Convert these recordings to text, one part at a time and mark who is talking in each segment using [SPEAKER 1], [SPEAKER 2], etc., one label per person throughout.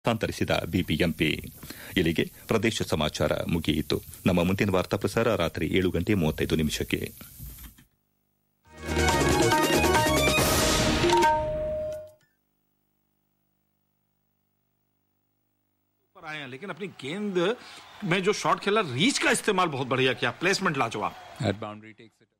[SPEAKER 1] ಹಸ್ತಾಂತರಿಸಿದ BBMP ಇಲ್ಲಿಗೆ ಪ್ರದೇಶ ಸಮಾಚಾರ ಮುಗಿಯಿತು ನಮ್ಮ ಮುಂದಿನ ವಾರ್ತಾ ಪ್ರಸಾರ ರಾತ್ರಿ ಏಳು ಗಂಟೆ ಮೂವತ್ತೈದು ನಿಮಿಷಕ್ಕೆ
[SPEAKER 2] पर आए हैं लेकिन अपनी गेंद में जो शॉट खेला रीच का इस्तेमाल बहुत बढ़िया किया प्लेसमेंट लाजवाब
[SPEAKER 3] At boundary takes it.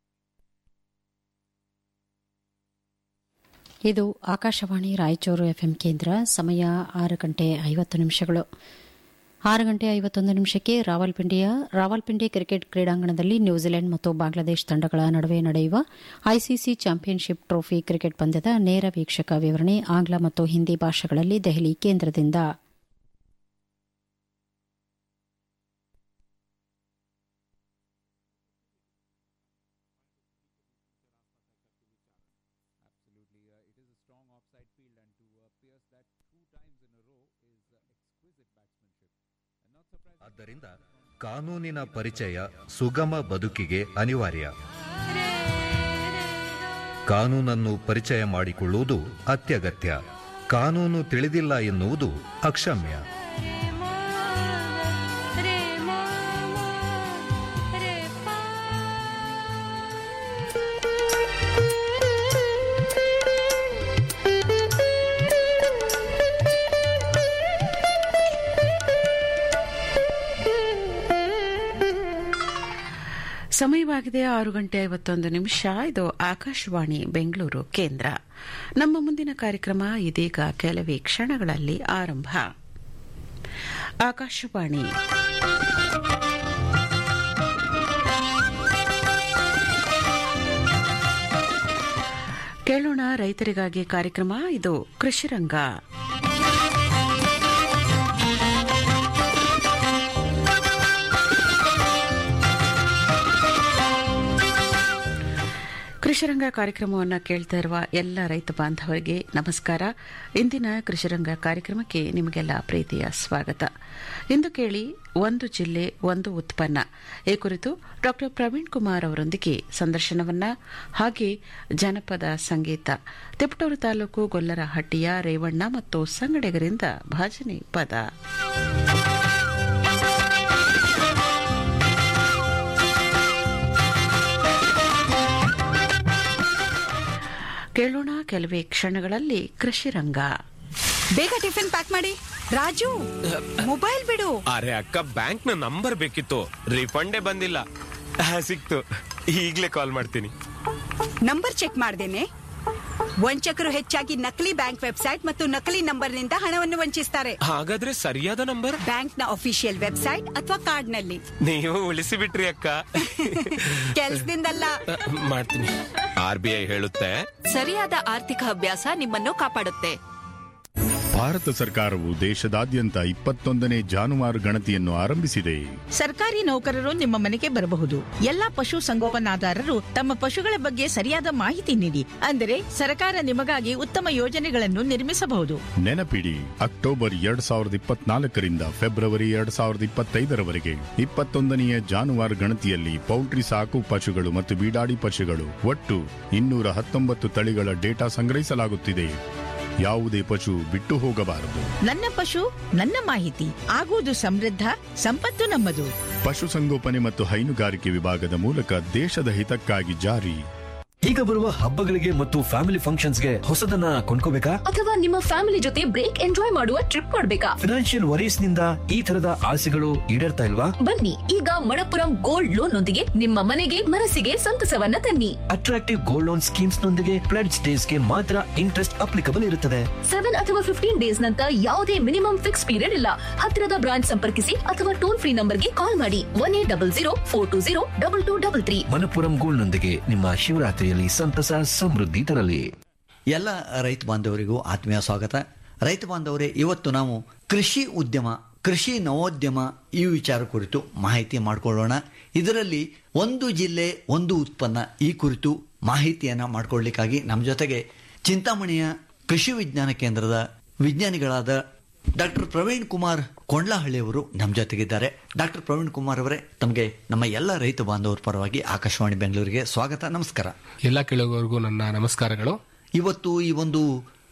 [SPEAKER 4] ಇದು ಆಕಾಶವಾಣಿ ರಾಯಚೂರು ಎಫ್ಎಂ ಕೇಂದ್ರ ಸಮಯ ಆರು ಗಂಟೆ ಐವತ್ತು ನಿಮಿಷಗಳು ಆರು ಗಂಟೆ ಐವತ್ತೊಂದು ನಿಮಿಷಕ್ಕೆ ರಾವಲ್ಪಿಂಡಿಯ ರಾವಲ್ಪಿಂಡಿ ಕ್ರಿಕೆಟ್ ಕ್ರೀಡಾಂಗಣದಲ್ಲಿ ನ್ಯೂಜಿಲೆಂಡ್ ಮತ್ತು ಬಾಂಗ್ಲಾದೇಶ ತಂಡಗಳ ನಡುವೆ ನಡೆಯುವ ಐಸಿಸಿ ಚಾಂಪಿಯನ್ಶಿಪ್ ಟ್ರೋಫಿ ಕ್ರಿಕೆಟ್ ಪಂದ್ಯದ ನೇರ ವೀಕ್ಷಕ ವಿವರಣೆ ಆಂಗ್ಲ ಮತ್ತು ಹಿಂದಿ ಭಾಷೆಗಳಲ್ಲಿ ದೆಹಲಿ ಕೇಂದ್ರದಿಂದ
[SPEAKER 3] Absolutely. Uh, it is a strong offside field, and to uh, pierce that two times in a row is uh, exquisite batsmanship. And not surprising.
[SPEAKER 5] ಆದ್ದರಿಂದ ಕಾನೂನಿನ ಪರಿಚಯ ಸುಗಮ ಬದುಕಿಗೆ ಅನಿವಾರ್ಯ ಕಾನೂನನ್ನು ಪರಿಚಯ ಮಾಡಿಕೊಳ್ಳುವುದು ಅತ್ಯಗತ್ಯ ಕಾನೂನು ತಿಳಿದಿಲ್ಲ ಎನ್ನುವುದು ಅಕ್ಷಮ್ಯ
[SPEAKER 6] ಸಮಯವಾಗಿದೆ ಆರು ಗಂಟೆ ಐವತ್ತೊಂದು ನಿಮಿಷ ಇದು ಆಕಾಶವಾಣಿ ಬೆಂಗಳೂರು ಕೇಂದ್ರ ನಮ್ಮ ಮುಂದಿನ ಕಾರ್ಯಕ್ರಮ ಇದೀಗ ಕೆಲವೇ ಕ್ಷಣಗಳಲ್ಲಿ ಆರಂಭ ಆಕಾಶವಾಣಿ ಕೇಳೋಣ ರೈತರಿಗಾಗಿ ಕಾರ್ಯಕ್ರಮ ಇದು ಕೃಷಿರಂಗ ಕೃಷಿರಂಗ ಕಾರ್ಯಕ್ರಮವನ್ನು ಕೇಳ್ತಾ ಇರುವ ಎಲ್ಲ ರೈತ ಬಾಂಧವರಿಗೆ ನಮಸ್ಕಾರ ಇಂದಿನ ಕೃಷಿರಂಗ ಕಾರ್ಯಕ್ರಮಕ್ಕೆ ನಿಮಗೆಲ್ಲ ಪ್ರೀತಿಯ ಸ್ವಾಗತ ಇಂದು ಕೇಳಿ ಒಂದು ಜಿಲ್ಲೆ ಒಂದು ಉತ್ಪನ್ನ ಈ ಕುರಿತು ಡಾ ಪ್ರವೀಣ್ ಕುಮಾರ್ ಅವರೊಂದಿಗೆ ಸಂದರ್ಶನವನ್ನ ಹಾಗೆ ಜನಪದ ಸಂಗೀತ ತಿಪಟೂರು ತಾಲೂಕು ಗೊಲ್ಲರಹಟ್ಟಿಯ ರೇವಣ್ಣ ಮತ್ತು ಸಂಗಡಿಗರಿಂದ ಭಜನೆ ಪದ ಕೇಳೋಣ ಕೆಲವೇ ಕ್ಷಣಗಳಲ್ಲಿ ಕೃಷಿರಂಗ
[SPEAKER 7] ಬೇಗ ಟಿಫಿನ್ ಪ್ಯಾಕ್ ಮಾಡಿ ರಾಜು ಮೊಬೈಲ್ ಬಿಡು
[SPEAKER 8] ಅರೆ ಅಕ್ಕ ಬ್ಯಾಂಕ್ ನ ನಂಬರ್ ಬೇಕಿತ್ತು ರಿಫಂಡೇ ಬಂದಿಲ್ಲ ಆ, ಸಿಕ್ತು ಈಗ್ಲೇ ಕಾಲ್ ಮಾಡ್ತೀನಿ
[SPEAKER 7] ನಂಬರ್ ಚೆಕ್ ಮಾಡ್ದೇನೆ ವಂಚಕರು ಹೆಚ್ಚಾಗಿ ನಕಲಿ ಬ್ಯಾಂಕ್ ವೆಬ್ಸೈಟ್ ಮತ್ತು ನಕಲಿ ನಂಬರ್ನಿಂದ ಹಣವನ್ನು ವಂಚಿಸ್ತಾರೆ
[SPEAKER 8] ಹಾಗಾದ್ರೆ ಸರಿಯಾದ ನಂಬರ್
[SPEAKER 7] ಬ್ಯಾಂಕ್ನ ಅಫಿಷಿಯಲ್ ವೆಬ್ಸೈಟ್ ಅಥವಾ ಕಾರ್ಡ್ನಲ್ಲಿ
[SPEAKER 8] ನೀವು ಉಳಿಸಿ ಬಿಟ್ರಿ ಅಕ್ಕ
[SPEAKER 7] ಕೆಲ್ಸದಿಂದಲ್ಲ
[SPEAKER 8] ಆ, ಮಾಡ್ತೀನಿ ಆರ್ ಬಿ ಐ ಹೇಳುತ್ತೆ
[SPEAKER 9] ಸರಿಯಾದ ಆರ್ಥಿಕ ಅಭ್ಯಾಸ ನಿಮ್ಮನ್ನು ಕಾಪಾಡುತ್ತೆ
[SPEAKER 10] ಭಾರತ ಸರ್ಕಾರವು ದೇಶದಾದ್ಯಂತ ಇಪ್ಪತ್ತೊಂದನೇ ಜಾನುವಾರು ಗಣತಿಯನ್ನು ಆರಂಭಿಸಿದೆ
[SPEAKER 11] ಸರ್ಕಾರಿ ನೌಕರರು ನಿಮ್ಮ ಮನೆಗೆ ಬರಬಹುದು ಎಲ್ಲಾ ಪಶು ಸಂಗೋಪನಾದಾರರು ತಮ್ಮ ಪಶುಗಳ ಬಗ್ಗೆ ಸರಿಯಾದ ಮಾಹಿತಿ ನೀಡಿ ಅಂದರೆ ಸರ್ಕಾರ ನಿಮಗಾಗಿ ಉತ್ತಮ ಯೋಜನೆಗಳನ್ನು ನಿರ್ಮಿಸಬಹುದು
[SPEAKER 10] ನೆನಪಿಡಿ ಅಕ್ಟೋಬರ್ ಎರಡ್ ಸಾವಿರದ ಇಪ್ಪತ್ನಾಲ್ಕರಿಂದ ಫೆಬ್ರವರಿ ಎರಡ್ ಸಾವಿರದ ಇಪ್ಪತ್ತೈದರವರೆಗೆ ಇಪ್ಪತ್ತೊಂದನೆಯ ಜಾನುವಾರು ಗಣತಿಯಲ್ಲಿ ಪೌಲ್ಟ್ರಿ ಸಾಕು ಪಶುಗಳು ಮತ್ತು ಬೀಡಾಡಿ ಪಶುಗಳು ಒಟ್ಟು ಇನ್ನೂರ ಹತ್ತೊಂಬತ್ತು ತಳಿಗಳ ಡೇಟಾ ಸಂಗ್ರಹಿಸಲಾಗುತ್ತಿದೆ ಯಾವುದೇ ಪಶು ಬಿಟ್ಟು ಹೋಗಬಾರದು
[SPEAKER 11] ನನ್ನ ಪಶು ನನ್ನ ಮಾಹಿತಿ ಆಗುವುದು ಸಮೃದ್ಧ ಸಂಪತ್ತು ನಮ್ಮದು
[SPEAKER 10] ಪಶುಸಂಗೋಪನೆ ಮತ್ತು ಹೈನುಗಾರಿಕೆ ವಿಭಾಗದ ಮೂಲಕ ದೇಶದ ಹಿತಕ್ಕಾಗಿ ಜಾರಿ
[SPEAKER 12] ಈಗ ಬರುವ ಹಬ್ಬಗಳಿಗೆ ಮತ್ತು ಫ್ಯಾಮಿಲಿ ಫಂಕ್ಷನ್ಸ್ಗೆ ಹೊಸದನ್ನ ಕೊಂಡ್ಕೋಬೇಕಾ
[SPEAKER 9] ಅಥವಾ ನಿಮ್ಮ ಫ್ಯಾಮಿಲಿ ಜೊತೆ ಬ್ರೇಕ್ ಎಂಜಾಯ್ ಮಾಡುವ ಟ್ರಿಪ್ ಮಾಡಬೇಕಾ
[SPEAKER 12] ಫಿನಾನ್ಷಿಯಲ್ ವರೀಸ್ ನಿಂದ ಈ ತರದ ಆಸೆಗಳು ಈಡೇರ್ತಾ ಇಲ್ವಾ
[SPEAKER 9] ಬನ್ನಿ ಈಗ ಮಣಪುರಂ ಗೋಲ್ಡ್ ಲೋನ್ ನೊಂದಿಗೆ ನಿಮ್ಮ ಮನೆಗೆ ಮನಸ್ಸಿಗೆ ಸಂತಸವನ್ನ ತನ್ನಿ
[SPEAKER 12] ಅಟ್ರಾಕ್ಟಿವ್ ಗೋಲ್ಡ್ ಲೋನ್ ಸ್ಕೀಮ್ಸ್ ನೊಂದಿಗೆ ಪ್ಲೆಡ್ಸ್ ಡೇಸ್ ಗೆ ಮಾತ್ರ ಇಂಟ್ರೆಸ್ಟ್ ಅಪ್ಲಿಕಬಲ್ ಇರುತ್ತದೆ
[SPEAKER 9] ಸೆವೆನ್ ಅಥವಾ ಫಿಫ್ಟೀನ್ ಡೇಸ್ ನಂತರ ಯಾವುದೇ ಮಿನಿಮಮ್ ಫಿಕ್ಸ್ ಪೀರಿಯಡ್ ಇಲ್ಲ ಹತ್ತಿರದ ಬ್ರಾಂಚ್ ಸಂಪರ್ಕಿಸಿ ಅಥವಾ ಟೋಲ್ ಫ್ರೀ ನಂಬರ್ಗೆ ಕಾಲ್ ಮಾಡಿ one eight double zero four two zero double two double three
[SPEAKER 12] Manappuram gold ನೊಂದಿಗೆ ನಿಮ್ಮ ಶಿವರಾತ್ರಿಯಲ್ಲಿ ಸಂತಸ ಸಮೃದ್ಧಿ ತರಲಿ
[SPEAKER 13] ಎಲ್ಲ ರೈತ ಬಾಂಧವರಿಗೂ ಆತ್ಮೀಯ ಸ್ವಾಗತ ರೈತ ಬಾಂಧವರೇ ಇವತ್ತು ನಾವು ಕೃಷಿ ಉದ್ಯಮ ಕೃಷಿ ನವೋದ್ಯಮ ಈ ವಿಚಾರ ಕುರಿತು ಮಾಹಿತಿ ಮಾಡಿಕೊಳ್ಳೋಣ ಇದರಲ್ಲಿ ಒಂದು ಜಿಲ್ಲೆ ಒಂದು ಉತ್ಪನ್ನ ಈ ಕುರಿತು ಮಾಹಿತಿಯನ್ನು ಮಾಡಿಕೊಳ್ಳಿಕ್ಕಾಗಿ ನಮ್ಮ ಜೊತೆಗೆ ಚಿಂತಾಮಣಿಯ ಕೃಷಿ ವಿಜ್ಞಾನ ಕೇಂದ್ರದ ವಿಜ್ಞಾನಿಗಳಾದ ಡಾಕ್ಟರ್ ಪ್ರವೀಣ್ ಕುಮಾರ್ ಕೊಂಡ್ಲಹಳ್ಳಿಯವರು ನಮ್ಮ ಜೊತೆಗಿದ್ದಾರೆ ಡಾಕ್ಟರ್ ಪ್ರವೀಣ್ ಕುಮಾರ್ ಅವರೇ ತಮಗೆ ನಮ್ಮ ಎಲ್ಲ ರೈತ ಬಾಂಧವರ ಪರವಾಗಿ ಆಕಾಶವಾಣಿ ಬೆಂಗಳೂರಿಗೆ ಸ್ವಾಗತ ನಮಸ್ಕಾರ
[SPEAKER 14] ಎಲ್ಲ ಕೇಳುಗರಿಗೂ ನನ್ನ ನಮಸ್ಕಾರಗಳು
[SPEAKER 13] ಇವತ್ತು ಈ ಒಂದು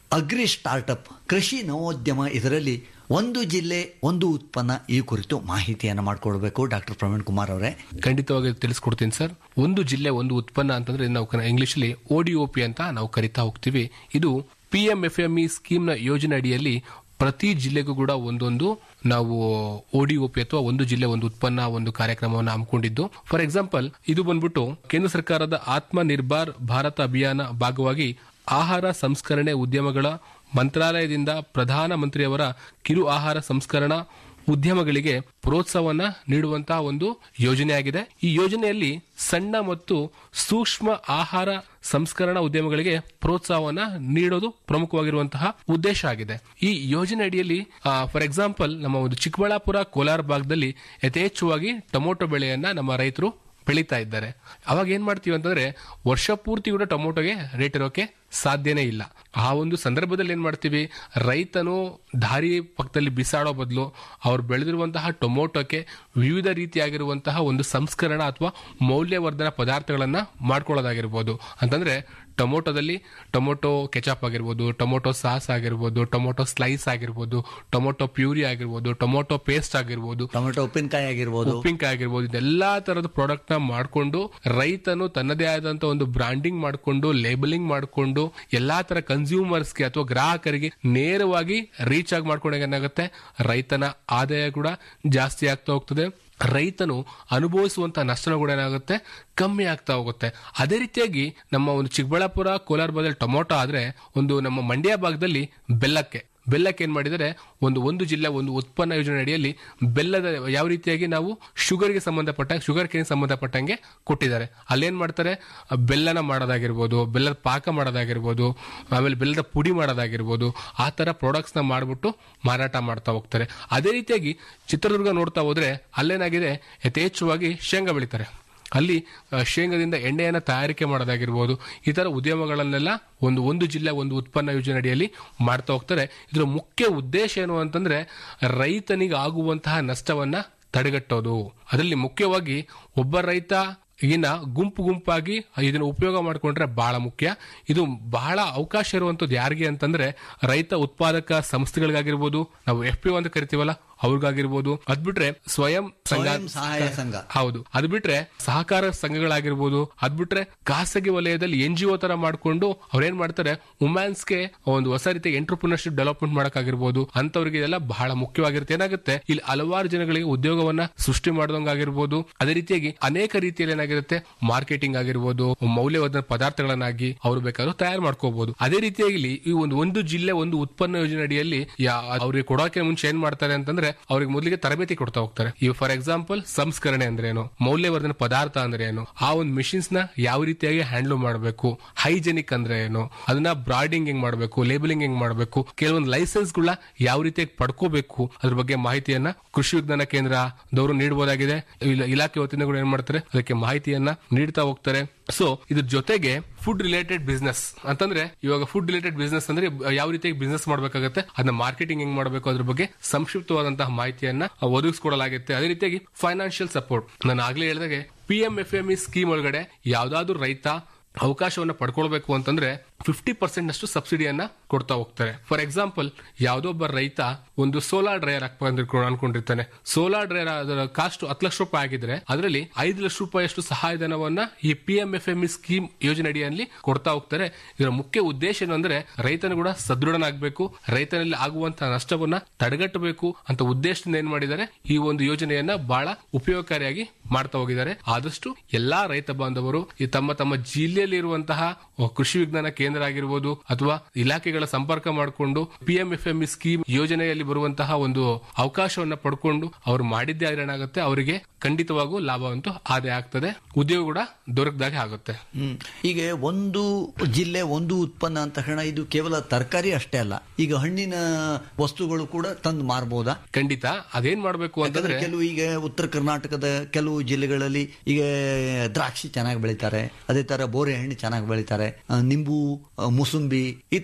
[SPEAKER 13] ಅಗ್ರಿ ಸ್ಟಾರ್ಟ್ಅಪ್ ಕೃಷಿ ನವೋದ್ಯಮ ಇದರಲ್ಲಿ ಒಂದು ಜಿಲ್ಲೆ ಒಂದು ಉತ್ಪನ್ನ ಈ ಕುರಿತು ಮಾಹಿತಿಯನ್ನು ಮಾಡಿಕೊಡ್ಬೇಕು ಡಾಕ್ಟರ್ ಪ್ರವೀಣ್ ಕುಮಾರ್ ಅವರೇ
[SPEAKER 14] ಖಂಡಿತವಾಗಿ ತಿಳಿಸ್ಕೊಡ್ತೀನಿ ಸರ್ ಒಂದು ಜಿಲ್ಲೆ ಒಂದು ಉತ್ಪನ್ನ ಅಂತಂದ್ರೆ ನಾವು ಇಂಗ್ಲಿಷಲ್ಲಿ ಓಡಿಒಪಿ ಅಂತ ನಾವು ಕರಿತಾ ಹೋಗ್ತೀವಿ ಇದು P M F M E ಸ್ಕೀಮ್ನ ಯೋಜನೆ ಅಡಿಯಲ್ಲಿ ಪ್ರತಿ ಜಿಲ್ಲೆಗೂ ಕೂಡ ಒಂದೊಂದು ನಾವು ಓಡಿಒಪಿ ಅಥವಾ ಒಂದು ಜಿಲ್ಲೆ ಒಂದು ಉತ್ಪನ್ನ ಒಂದು ಕಾರ್ಯಕ್ರಮವನ್ನು ಹಮ್ಮಿಕೊಂಡಿದ್ದು ಫಾರ್ ಎಕ್ಸಾಂಪಲ್ ಇದು ಬಂದ್ಬಿಟ್ಟು ಕೇಂದ್ರ ಸರ್ಕಾರದ ಆತ್ಮ ನಿರ್ಭರ್ ಭಾರತ ಅಭಿಯಾನ ಭಾಗವಾಗಿ ಆಹಾರ ಸಂಸ್ಕರಣೆ ಉದ್ಯಮಗಳ ಮಂತ್ರಾಲಯದಿಂದ ಪ್ರಧಾನ ಮಂತ್ರಿಯವರ ಕಿರು ಆಹಾರ ಸಂಸ್ಕರಣಾ ಉದ್ಯಮಗಳಿಗೆ ಪ್ರೋತ್ಸಾಹವನ್ನ ನೀಡುವಂತಹ ಒಂದು ಯೋಜನೆಯಾಗಿದೆ ಈ ಯೋಜನೆಯಲ್ಲಿ ಸಣ್ಣ ಮತ್ತು ಸೂಕ್ಷ್ಮ ಆಹಾರ ಸಂಸ್ಕರಣಾ ಉದ್ಯಮಗಳಿಗೆ ಪ್ರೋತ್ಸಾಹವನ್ನ ನೀಡೋದು ಪ್ರಮುಖವಾಗಿರುವಂತಹ ಉದ್ದೇಶ ಆಗಿದೆ ಈ ಯೋಜನೆ ಅಡಿಯಲ್ಲಿ ಫಾರ್ ಎಕ್ಸಾಂಪಲ್ ನಮ್ಮ ಒಂದು ಚಿಕ್ಕಬಳ್ಳಾಪುರ ಕೋಲಾರ ಭಾಗದಲ್ಲಿ ಯಥೇಚ್ಛವಾಗಿ ಟೊಮೊಟೊ ಬೆಳೆಯನ್ನ ನಮ್ಮ ರೈತರು ಬೆಳೀತಾ ಇದ್ದಾರೆ ಅವಾಗ ಏನ್ ಮಾಡ್ತೀವಿ ಅಂತಂದ್ರೆ ವರ್ಷ ಪೂರ್ತಿ ಕೂಡ ಟೊಮೊಟೊಗೆ ರೇಟ್ ಇರೋಕೆ ಸಾಧ್ಯನೇ ಇಲ್ಲ ಆ ಒಂದು ಸಂದರ್ಭದಲ್ಲಿ ಏನ್ ಮಾಡ್ತೀವಿ ರೈತನು ದಾರಿ ಪಕ್ಕದಲ್ಲಿ ಬಿಸಾಡೋ ಬದಲು ಅವ್ರು ಬೆಳೆದಿರುವಂತಹ ಟೊಮೊಟೊಕ್ಕೆ ವಿವಿಧ ರೀತಿಯಾಗಿರುವಂತಹ ಒಂದು ಸಂಸ್ಕರಣ ಅಥವಾ ಮೌಲ್ಯವರ್ಧನ ಪದಾರ್ಥಗಳನ್ನ ಮಾಡ್ಕೊಳ್ಳೋದಾಗಿರ್ಬೋದು ಅಂತಂದ್ರೆ ಟೊಮೊಟೊದಲ್ಲಿ ಟೊಮೊಟೊ ಕೆಚಪ್ ಆಗಿರ್ಬೋದು ಟೊಮೊಟೊ ಸಾಸ್ ಆಗಿರ್ಬೋದು ಟೊಮೊಟೊ ಸ್ಲೈಸ್ ಆಗಿರ್ಬೋದು ಟೊಮೊಟೊ ಪ್ಯೂರಿ ಆಗಿರ್ಬೋದು ಟೊಮೊಟೊ ಪೇಸ್ಟ್ ಆಗಿರ್ಬೋದು
[SPEAKER 13] ಟೊಮೆಟೊ ಉಪ್ಪಿನಕಾಯಿ ಆಗಿರ್ಬೋದು
[SPEAKER 14] ಉಪ್ಪಿನಕಾಯಿ ಆಗಿರ್ಬೋದು ಇದೆಲ್ಲಾ ತರದ ಪ್ರಾಡಕ್ಟ್ ನ ಮಾಡ್ಕೊಂಡು ರೈತನು ತನ್ನದೇ ಆದಂತ ಒಂದು ಬ್ರಾಂಡಿಂಗ್ ಮಾಡ್ಕೊಂಡು ಲೇಬಲಿಂಗ್ ಮಾಡ್ಕೊಂಡು ಎಲ್ಲಾ ತರ ಕನ್ಸ್ಯೂಮರ್ಸ್ಗೆ ಅಥವಾ ಗ್ರಾಹಕರಿಗೆ ನೇರವಾಗಿ ರೀಚ್ ಆಗಿ ಮಾಡ್ಕೊಂಡಾಗ ಏನಾಗುತ್ತೆ ರೈತನ ಆದಾಯ ಕೂಡ ಜಾಸ್ತಿ ಆಗ್ತಾ ಹೋಗ್ತದೆ ರೈತನು ಅನುಭವಿಸುವಂತಹ ನಷ್ಟನ ಕೂಡ ಏನಾಗುತ್ತೆ ಕಮ್ಮಿ ಆಗ್ತಾ ಹೋಗುತ್ತೆ ಅದೇ ರೀತಿಯಾಗಿ ನಮ್ಮ ಒಂದು ಚಿಕ್ಕಬಳ್ಳಾಪುರ ಕೋಲಾರ ಭಾಗದಲ್ಲಿ ಟೊಮೊಟೊ ಆದ್ರೆ ಒಂದು ನಮ್ಮ ಮಂಡ್ಯ ಭಾಗದಲ್ಲಿ ಬೆಲ್ಲಕ್ಕೆ ಬೆಲ್ಲಕ್ಕೆ ಏನ್ ಮಾಡಿದರೆ ಒಂದು ಒಂದು ಜಿಲ್ಲೆ ಒಂದು ಉತ್ಪನ್ನ ಯೋಜನೆ ಅಡಿಯಲ್ಲಿ ಬೆಲ್ಲದ ಯಾವ ರೀತಿಯಾಗಿ ನಾವು ಶುಗರ್ಗೆ ಸಂಬಂಧಪಟ್ಟ ಶುಗರ್ ಕೇನ್ ಸಂಬಂಧಪಟ್ಟಂಗೆ ಕೊಟ್ಟಿದ್ದಾರೆ ಅಲ್ಲೇನ್ ಮಾಡ್ತಾರೆ ಬೆಲ್ಲನ ಮಾಡೋದಾಗಿರ್ಬೋದು ಬೆಲ್ಲದ ಪಾಕ ಮಾಡೋದಾಗಿರ್ಬೋದು ಆಮೇಲೆ ಬೆಲ್ಲದ ಪುಡಿ ಮಾಡೋದಾಗಿರ್ಬೋದು ಆ ತರ ಪ್ರಾಡಕ್ಟ್ಸ್ ನ ಮಾಡ್ಬಿಟ್ಟು ಮಾರಾಟ ಮಾಡ್ತಾ ಹೋಗ್ತಾರೆ ಅದೇ ರೀತಿಯಾಗಿ ಚಿತ್ರದುರ್ಗ ನೋಡ್ತಾ ಹೋದ್ರೆ ಅಲ್ಲೇನಾಗಿದೆ ಯಥೇಚ್ಛವಾಗಿ ಶೇಂಗಾ ಬೆಳಿತಾರೆ ಅಲ್ಲಿ ಆ, ಶೇಂಗಾದಿಂದ ಎಣ್ಣೆಯನ್ನು ತಯಾರಿಕೆ ಮಾಡೋದಾಗಿರ್ಬೋದು ಈ ತರ ಉದ್ಯಮಗಳನ್ನೆಲ್ಲ ಒಂದು ಒಂದು ಜಿಲ್ಲೆ ಒಂದು ಉತ್ಪನ್ನ ಯೋಜನೆ ಅಡಿಯಲ್ಲಿ ಮಾಡ್ತಾ ಹೋಗ್ತಾರೆ ಇದರ ಮುಖ್ಯ ಉದ್ದೇಶ ಏನು ಅಂತಂದ್ರೆ ರೈತನಿಗೆ ಆಗುವಂತಹ ನಷ್ಟವನ್ನ ತಡೆಗಟ್ಟೋದು ಅದರಲ್ಲಿ ಮುಖ್ಯವಾಗಿ ಒಬ್ಬ ರೈತ ಇನ್ನ ಗುಂಪು ಗುಂಪಾಗಿ ಇದನ್ನ ಉಪಯೋಗ ಮಾಡ್ಕೊಂಡ್ರೆ ಬಹಳ ಮುಖ್ಯ ಇದು ಬಹಳ ಅವಕಾಶ ಇರುವಂತದ್ದು ಯಾರಿಗೆ ಅಂತಂದ್ರೆ ರೈತ ಉತ್ಪಾದಕ ಸಂಸ್ಥೆಗಳಿಗಾಗಿರ್ಬೋದು ನಾವು ಎಫ್ ಪಿ ಅಂತ ಕರಿತೀವಲ್ಲ ಅವ್ರಿಗಾಗಿರ್ಬೋದು ಅದ್ ಬಿಟ್ರೆ ಸ್ವಯಂ ಸಂಘ
[SPEAKER 13] ಸ್ವಯಂ ಸಹಾಯ ಸಂಘ
[SPEAKER 14] ಹೌದು ಅದ್ ಬಿಟ್ರೆ ಸಹಕಾರ ಸಂಘಗಳಾಗಿರ್ಬೋದು ಅದ್ ಬಿಟ್ರೆ ಖಾಸಗಿ ವಲಯದಲ್ಲಿ ಎನ್ ಜಿ ಒ ತರ ಮಾಡ್ಕೊಂಡು ಅವ್ರೇನ್ ಮಾಡ್ತಾರೆ ವುಮೆನ್ಸ್ಗೆ ಒಂದು ಹೊಸ ರೀತಿಯ ಎಂಟರ್ಪ್ರಿನರ್ಶಿಪ್ ಡೆವಲಪ್ಮೆಂಟ್ ಮಾಡಕ್ಕಾಗಿರ್ಬೋದು ಅಂತವ್ರಿಗೆ ಇದೆಲ್ಲ ಬಹಳ ಮುಖ್ಯವಾಗಿರುತ್ತೆ ಏನಾಗುತ್ತೆ ಇಲ್ಲಿ ಹಲವಾರು ಜನಗಳಿಗೆ ಉದ್ಯೋಗವನ್ನ ಸೃಷ್ಟಿ ಮಾಡಿದಂಗಾಗಿರ್ಬೋದು ಅದೇ ರೀತಿಯಾಗಿ ಅನೇಕ ರೀತಿಯಲ್ಲಿ ಏನಾಗಿರುತ್ತೆ ಮಾರ್ಕೆಟಿಂಗ್ ಆಗಿರ್ಬೋದು ಮೌಲ್ಯವರ್ಧನ ಪದಾರ್ಥಗಳನ್ನಾಗಿ ಅವ್ರು ಬೇಕಾದ್ರೂ ತಯಾರು ಮಾಡ್ಕೋಬಹುದು ಅದೇ ರೀತಿಯಾಗಿ ಇಲ್ಲಿ ಈ ಒಂದು ಒಂದು ಜಿಲ್ಲೆ ಒಂದು ಉತ್ಪನ್ನ ಯೋಜನೆ ಅಡಿಯಲ್ಲಿ ಯಾ- ಅವ್ರಿಗೆ ಕೊಡೋಕೆ ಮುಂಚೆ ಏನ್ ಮಾಡ್ತಾರೆ ಅಂತಂದ್ರೆ ಅವ್ರಿಗೆ ಮೊದಲಿಗೆ ತರಬೇತಿ ಕೊಡ್ತಾ ಹೋಗ್ತಾರೆ ಈಗ ಫಾರ್ ಎಕ್ಸಾಂಪಲ್ ಸಂಸ್ಕರಣೆ ಅಂದ್ರೆ ಏನು ಮೌಲ್ಯವರ್ಧನ ಪದಾರ್ಥ ಅಂದ್ರೆ ಏನು ಆ ಒಂದು ಮಿಷಿನ್ಸ್ ನ ಯಾವ ರೀತಿಯಾಗಿ ಹ್ಯಾಂಡಲ್ ಮಾಡಬೇಕು ಹೈಜೆನಿಕ್ ಅಂದ್ರೆ ಏನು ಅದನ್ನ ಬ್ರಾಡಿಂಗ್ ಹೆಂಗ್ ಮಾಡಬೇಕು ಲೇಬಲಿಂಗ್ ಹೆಂಗ್ ಮಾಡಬೇಕು ಕೆಲವೊಂದು ಲೈಸೆನ್ಸ್ ಗಳ ಯಾವ ರೀತಿಯಾಗಿ ಪಡ್ಕೋಬೇಕು ಅದ್ರ ಬಗ್ಗೆ ಮಾಹಿತಿಯನ್ನ ಕೃಷಿ ವಿಜ್ಞಾನ ಕೇಂದ್ರದವರು ನೀಡಬಹುದಾಗಿದೆ ಇಲ್ಲ- ಇಲಾಖೆ ವತಿಯಿಂದ ಕೂಡ ಏನ್ ಮಾಡ್ತಾರೆ ಅದಕ್ಕೆ ಮಾಹಿತಿಯನ್ನ ನೀಡ್ತಾ ಹೋಗ್ತಾರೆ ಸೊ ಇದ್ರ ಜೊತೆಗೆ ಫುಡ್ ರಿಲೇಟೆಡ್ ಬಿಸ್ನೆಸ್ ಅಂತಂದ್ರೆ ಇವಾಗ ಫುಡ್ ರಿಲೇಟೆಡ್ ಬಿಸ್ನೆಸ್ ಅಂದ್ರೆ ಯಾವ ರೀತಿಯಾಗಿ ಬಿಸ್ನೆಸ್ ಮಾಡಬೇಕಾಗುತ್ತೆ ಅದನ್ನ ಮಾರ್ಕೆಟಿಂಗ್ ಹೆಂಗ್ ಮಾಡಬೇಕು ಅದ್ರ ಬಗ್ಗೆ ಸಂಕ್ಷಿಪ್ತವಾದಂತಹ ಮಾಹಿತಿಯನ್ನ ಒದಗಿಸಿಕೊಡಲಾಗುತ್ತೆ ಅದೇ ರೀತಿಯಾಗಿ ಫೈನಾನ್ಷಿಯಲ್ ಸಪೋರ್ಟ್ ನಾನು ಆಗ್ಲೇ ಹೇಳಿದಾಗೆ P M F M E scheme ಒಳಗಡೆ ಯಾವ್ದಾದ್ರು ರೈತ ಅವಕಾಶವನ್ನ ಪಡ್ಕೊಳ್ಬೇಕು ಅಂತಂದ್ರೆ ಫಿಫ್ಟಿ ಪರ್ಸೆಂಟ್ ಅಷ್ಟು ಸಬ್ಸಿಡಿಯನ್ನ ಕೊಡ್ತಾ ಹೋಗ್ತಾರೆ ಫಾರ್ ಎಕ್ಸಾಂಪಲ್ ಯಾವುದೋ ಒಬ್ಬ ರೈತ ಒಂದು ಸೋಲಾರ್ ಡ್ರೈಯರ್ ಹಾಕ್ಬೇಕು ಅನ್ಕೊಂಡಿರ್ತಾನೆ ಸೋಲಾರ್ ಡ್ರೈಯರ್ ಅದರ ಕಾಸ್ಟ್ ಹತ್ತು ಲಕ್ಷ ರೂಪಾಯಿ ಆಗಿದ್ರೆ ಅದರಲ್ಲಿ ಐದು ಲಕ್ಷ ರೂಪಾಯಿಯಷ್ಟು ಸಹಾಯಧನವನ್ನ ಈ P M F M E scheme ಯೋಜನೆ ಅಡಿಯಲ್ಲಿ ಕೊಡ್ತಾ ಹೋಗ್ತಾರೆ ಇದರ ಮುಖ್ಯ ಉದ್ದೇಶ ಏನು ಅಂದ್ರೆ ರೈತನು ಕೂಡ ಸದೃಢನಾಗಬೇಕು ರೈತನಲ್ಲಿ ಆಗುವಂತಹ ನಷ್ಟವನ್ನ ತಡೆಗಟ್ಟಬೇಕು ಅಂತ ಉದ್ದೇಶದಿಂದ ಏನ್ ಮಾಡಿದ್ದಾರೆ ಈ ಒಂದು ಯೋಜನೆಯನ್ನ ಬಹಳ ಉಪಯೋಗಕಾರಿಯಾಗಿ ಮಾಡ್ತಾ ಹೋಗಿದ್ದಾರೆ ಆದಷ್ಟು ಎಲ್ಲಾ ರೈತ ಬಾಂಧವರು ಈ ತಮ್ಮ ತಮ್ಮ ಜಿಲ್ಲೆಯಲ್ಲಿ ಇರುವಂತಹ ಕೃಷಿ ವಿಜ್ಞಾನ ಕೇಂದ್ರ ಆಗಿರ್ಬೋದು ಅಥವಾ ಇಲಾಖೆಗಳ ಸಂಪರ್ಕ ಮಾಡಿಕೊಂಡು P M F M E scheme ಯೋಜನೆಯಲ್ಲಿ ಬರುವಂತಹ ಒಂದು ಅವಕಾಶವನ್ನ ಪಡ್ಕೊಂಡು ಅವ್ರು ಮಾಡಿದ್ದೇ ಆದ್ರೆ ಏನಾಗುತ್ತೆ ಅವರಿಗೆ ಖಂಡಿತವಾಗೂ ಲಾಭವಂತೂ ಆದಾಯ ಆಗ್ತದೆ ಉದ್ಯೋಗ ಕೂಡ ದೊರಕದಾಗೆ ಆಗುತ್ತೆ
[SPEAKER 13] ಹ್ಮ್. ಈಗ ಒಂದು ಜಿಲ್ಲೆ ಒಂದು ಉತ್ಪನ್ನ ಅಂತ ಹೇಳ ಇದು ಕೇವಲ ತರಕಾರಿ ಅಷ್ಟೇ ಅಲ್ಲ ಈಗ ಹಣ್ಣಿನ ವಸ್ತುಗಳು ಕೂಡ ತಂದು ಮಾರಬಹುದಾ
[SPEAKER 14] ಖಂಡಿತ ಅದೇನ್ ಮಾಡ್ಬೇಕು
[SPEAKER 13] ಯಾಕಂದ್ರೆ
[SPEAKER 14] ಅಂತಂದ್ರೆ
[SPEAKER 13] ಕೆಲವು ಈಗ ಉತ್ತರ ಕರ್ನಾಟಕದ ಕೆಲವು ಜಿಲ್ಲೆಗಳಲ್ಲಿ ಈಗ ದ್ರಾಕ್ಷಿ ಚೆನ್ನಾಗಿ ಬೆಳಿತಾರೆ ಅದೇ ತರ ಬೋರೆ ಹಣ್ಣು ಚೆನ್ನಾಗಿ ಬೆಳಿತಾರೆ ಆ, ನಿಂಬು ಆ, ಮುಸುಂಬಿ ಈ ತರ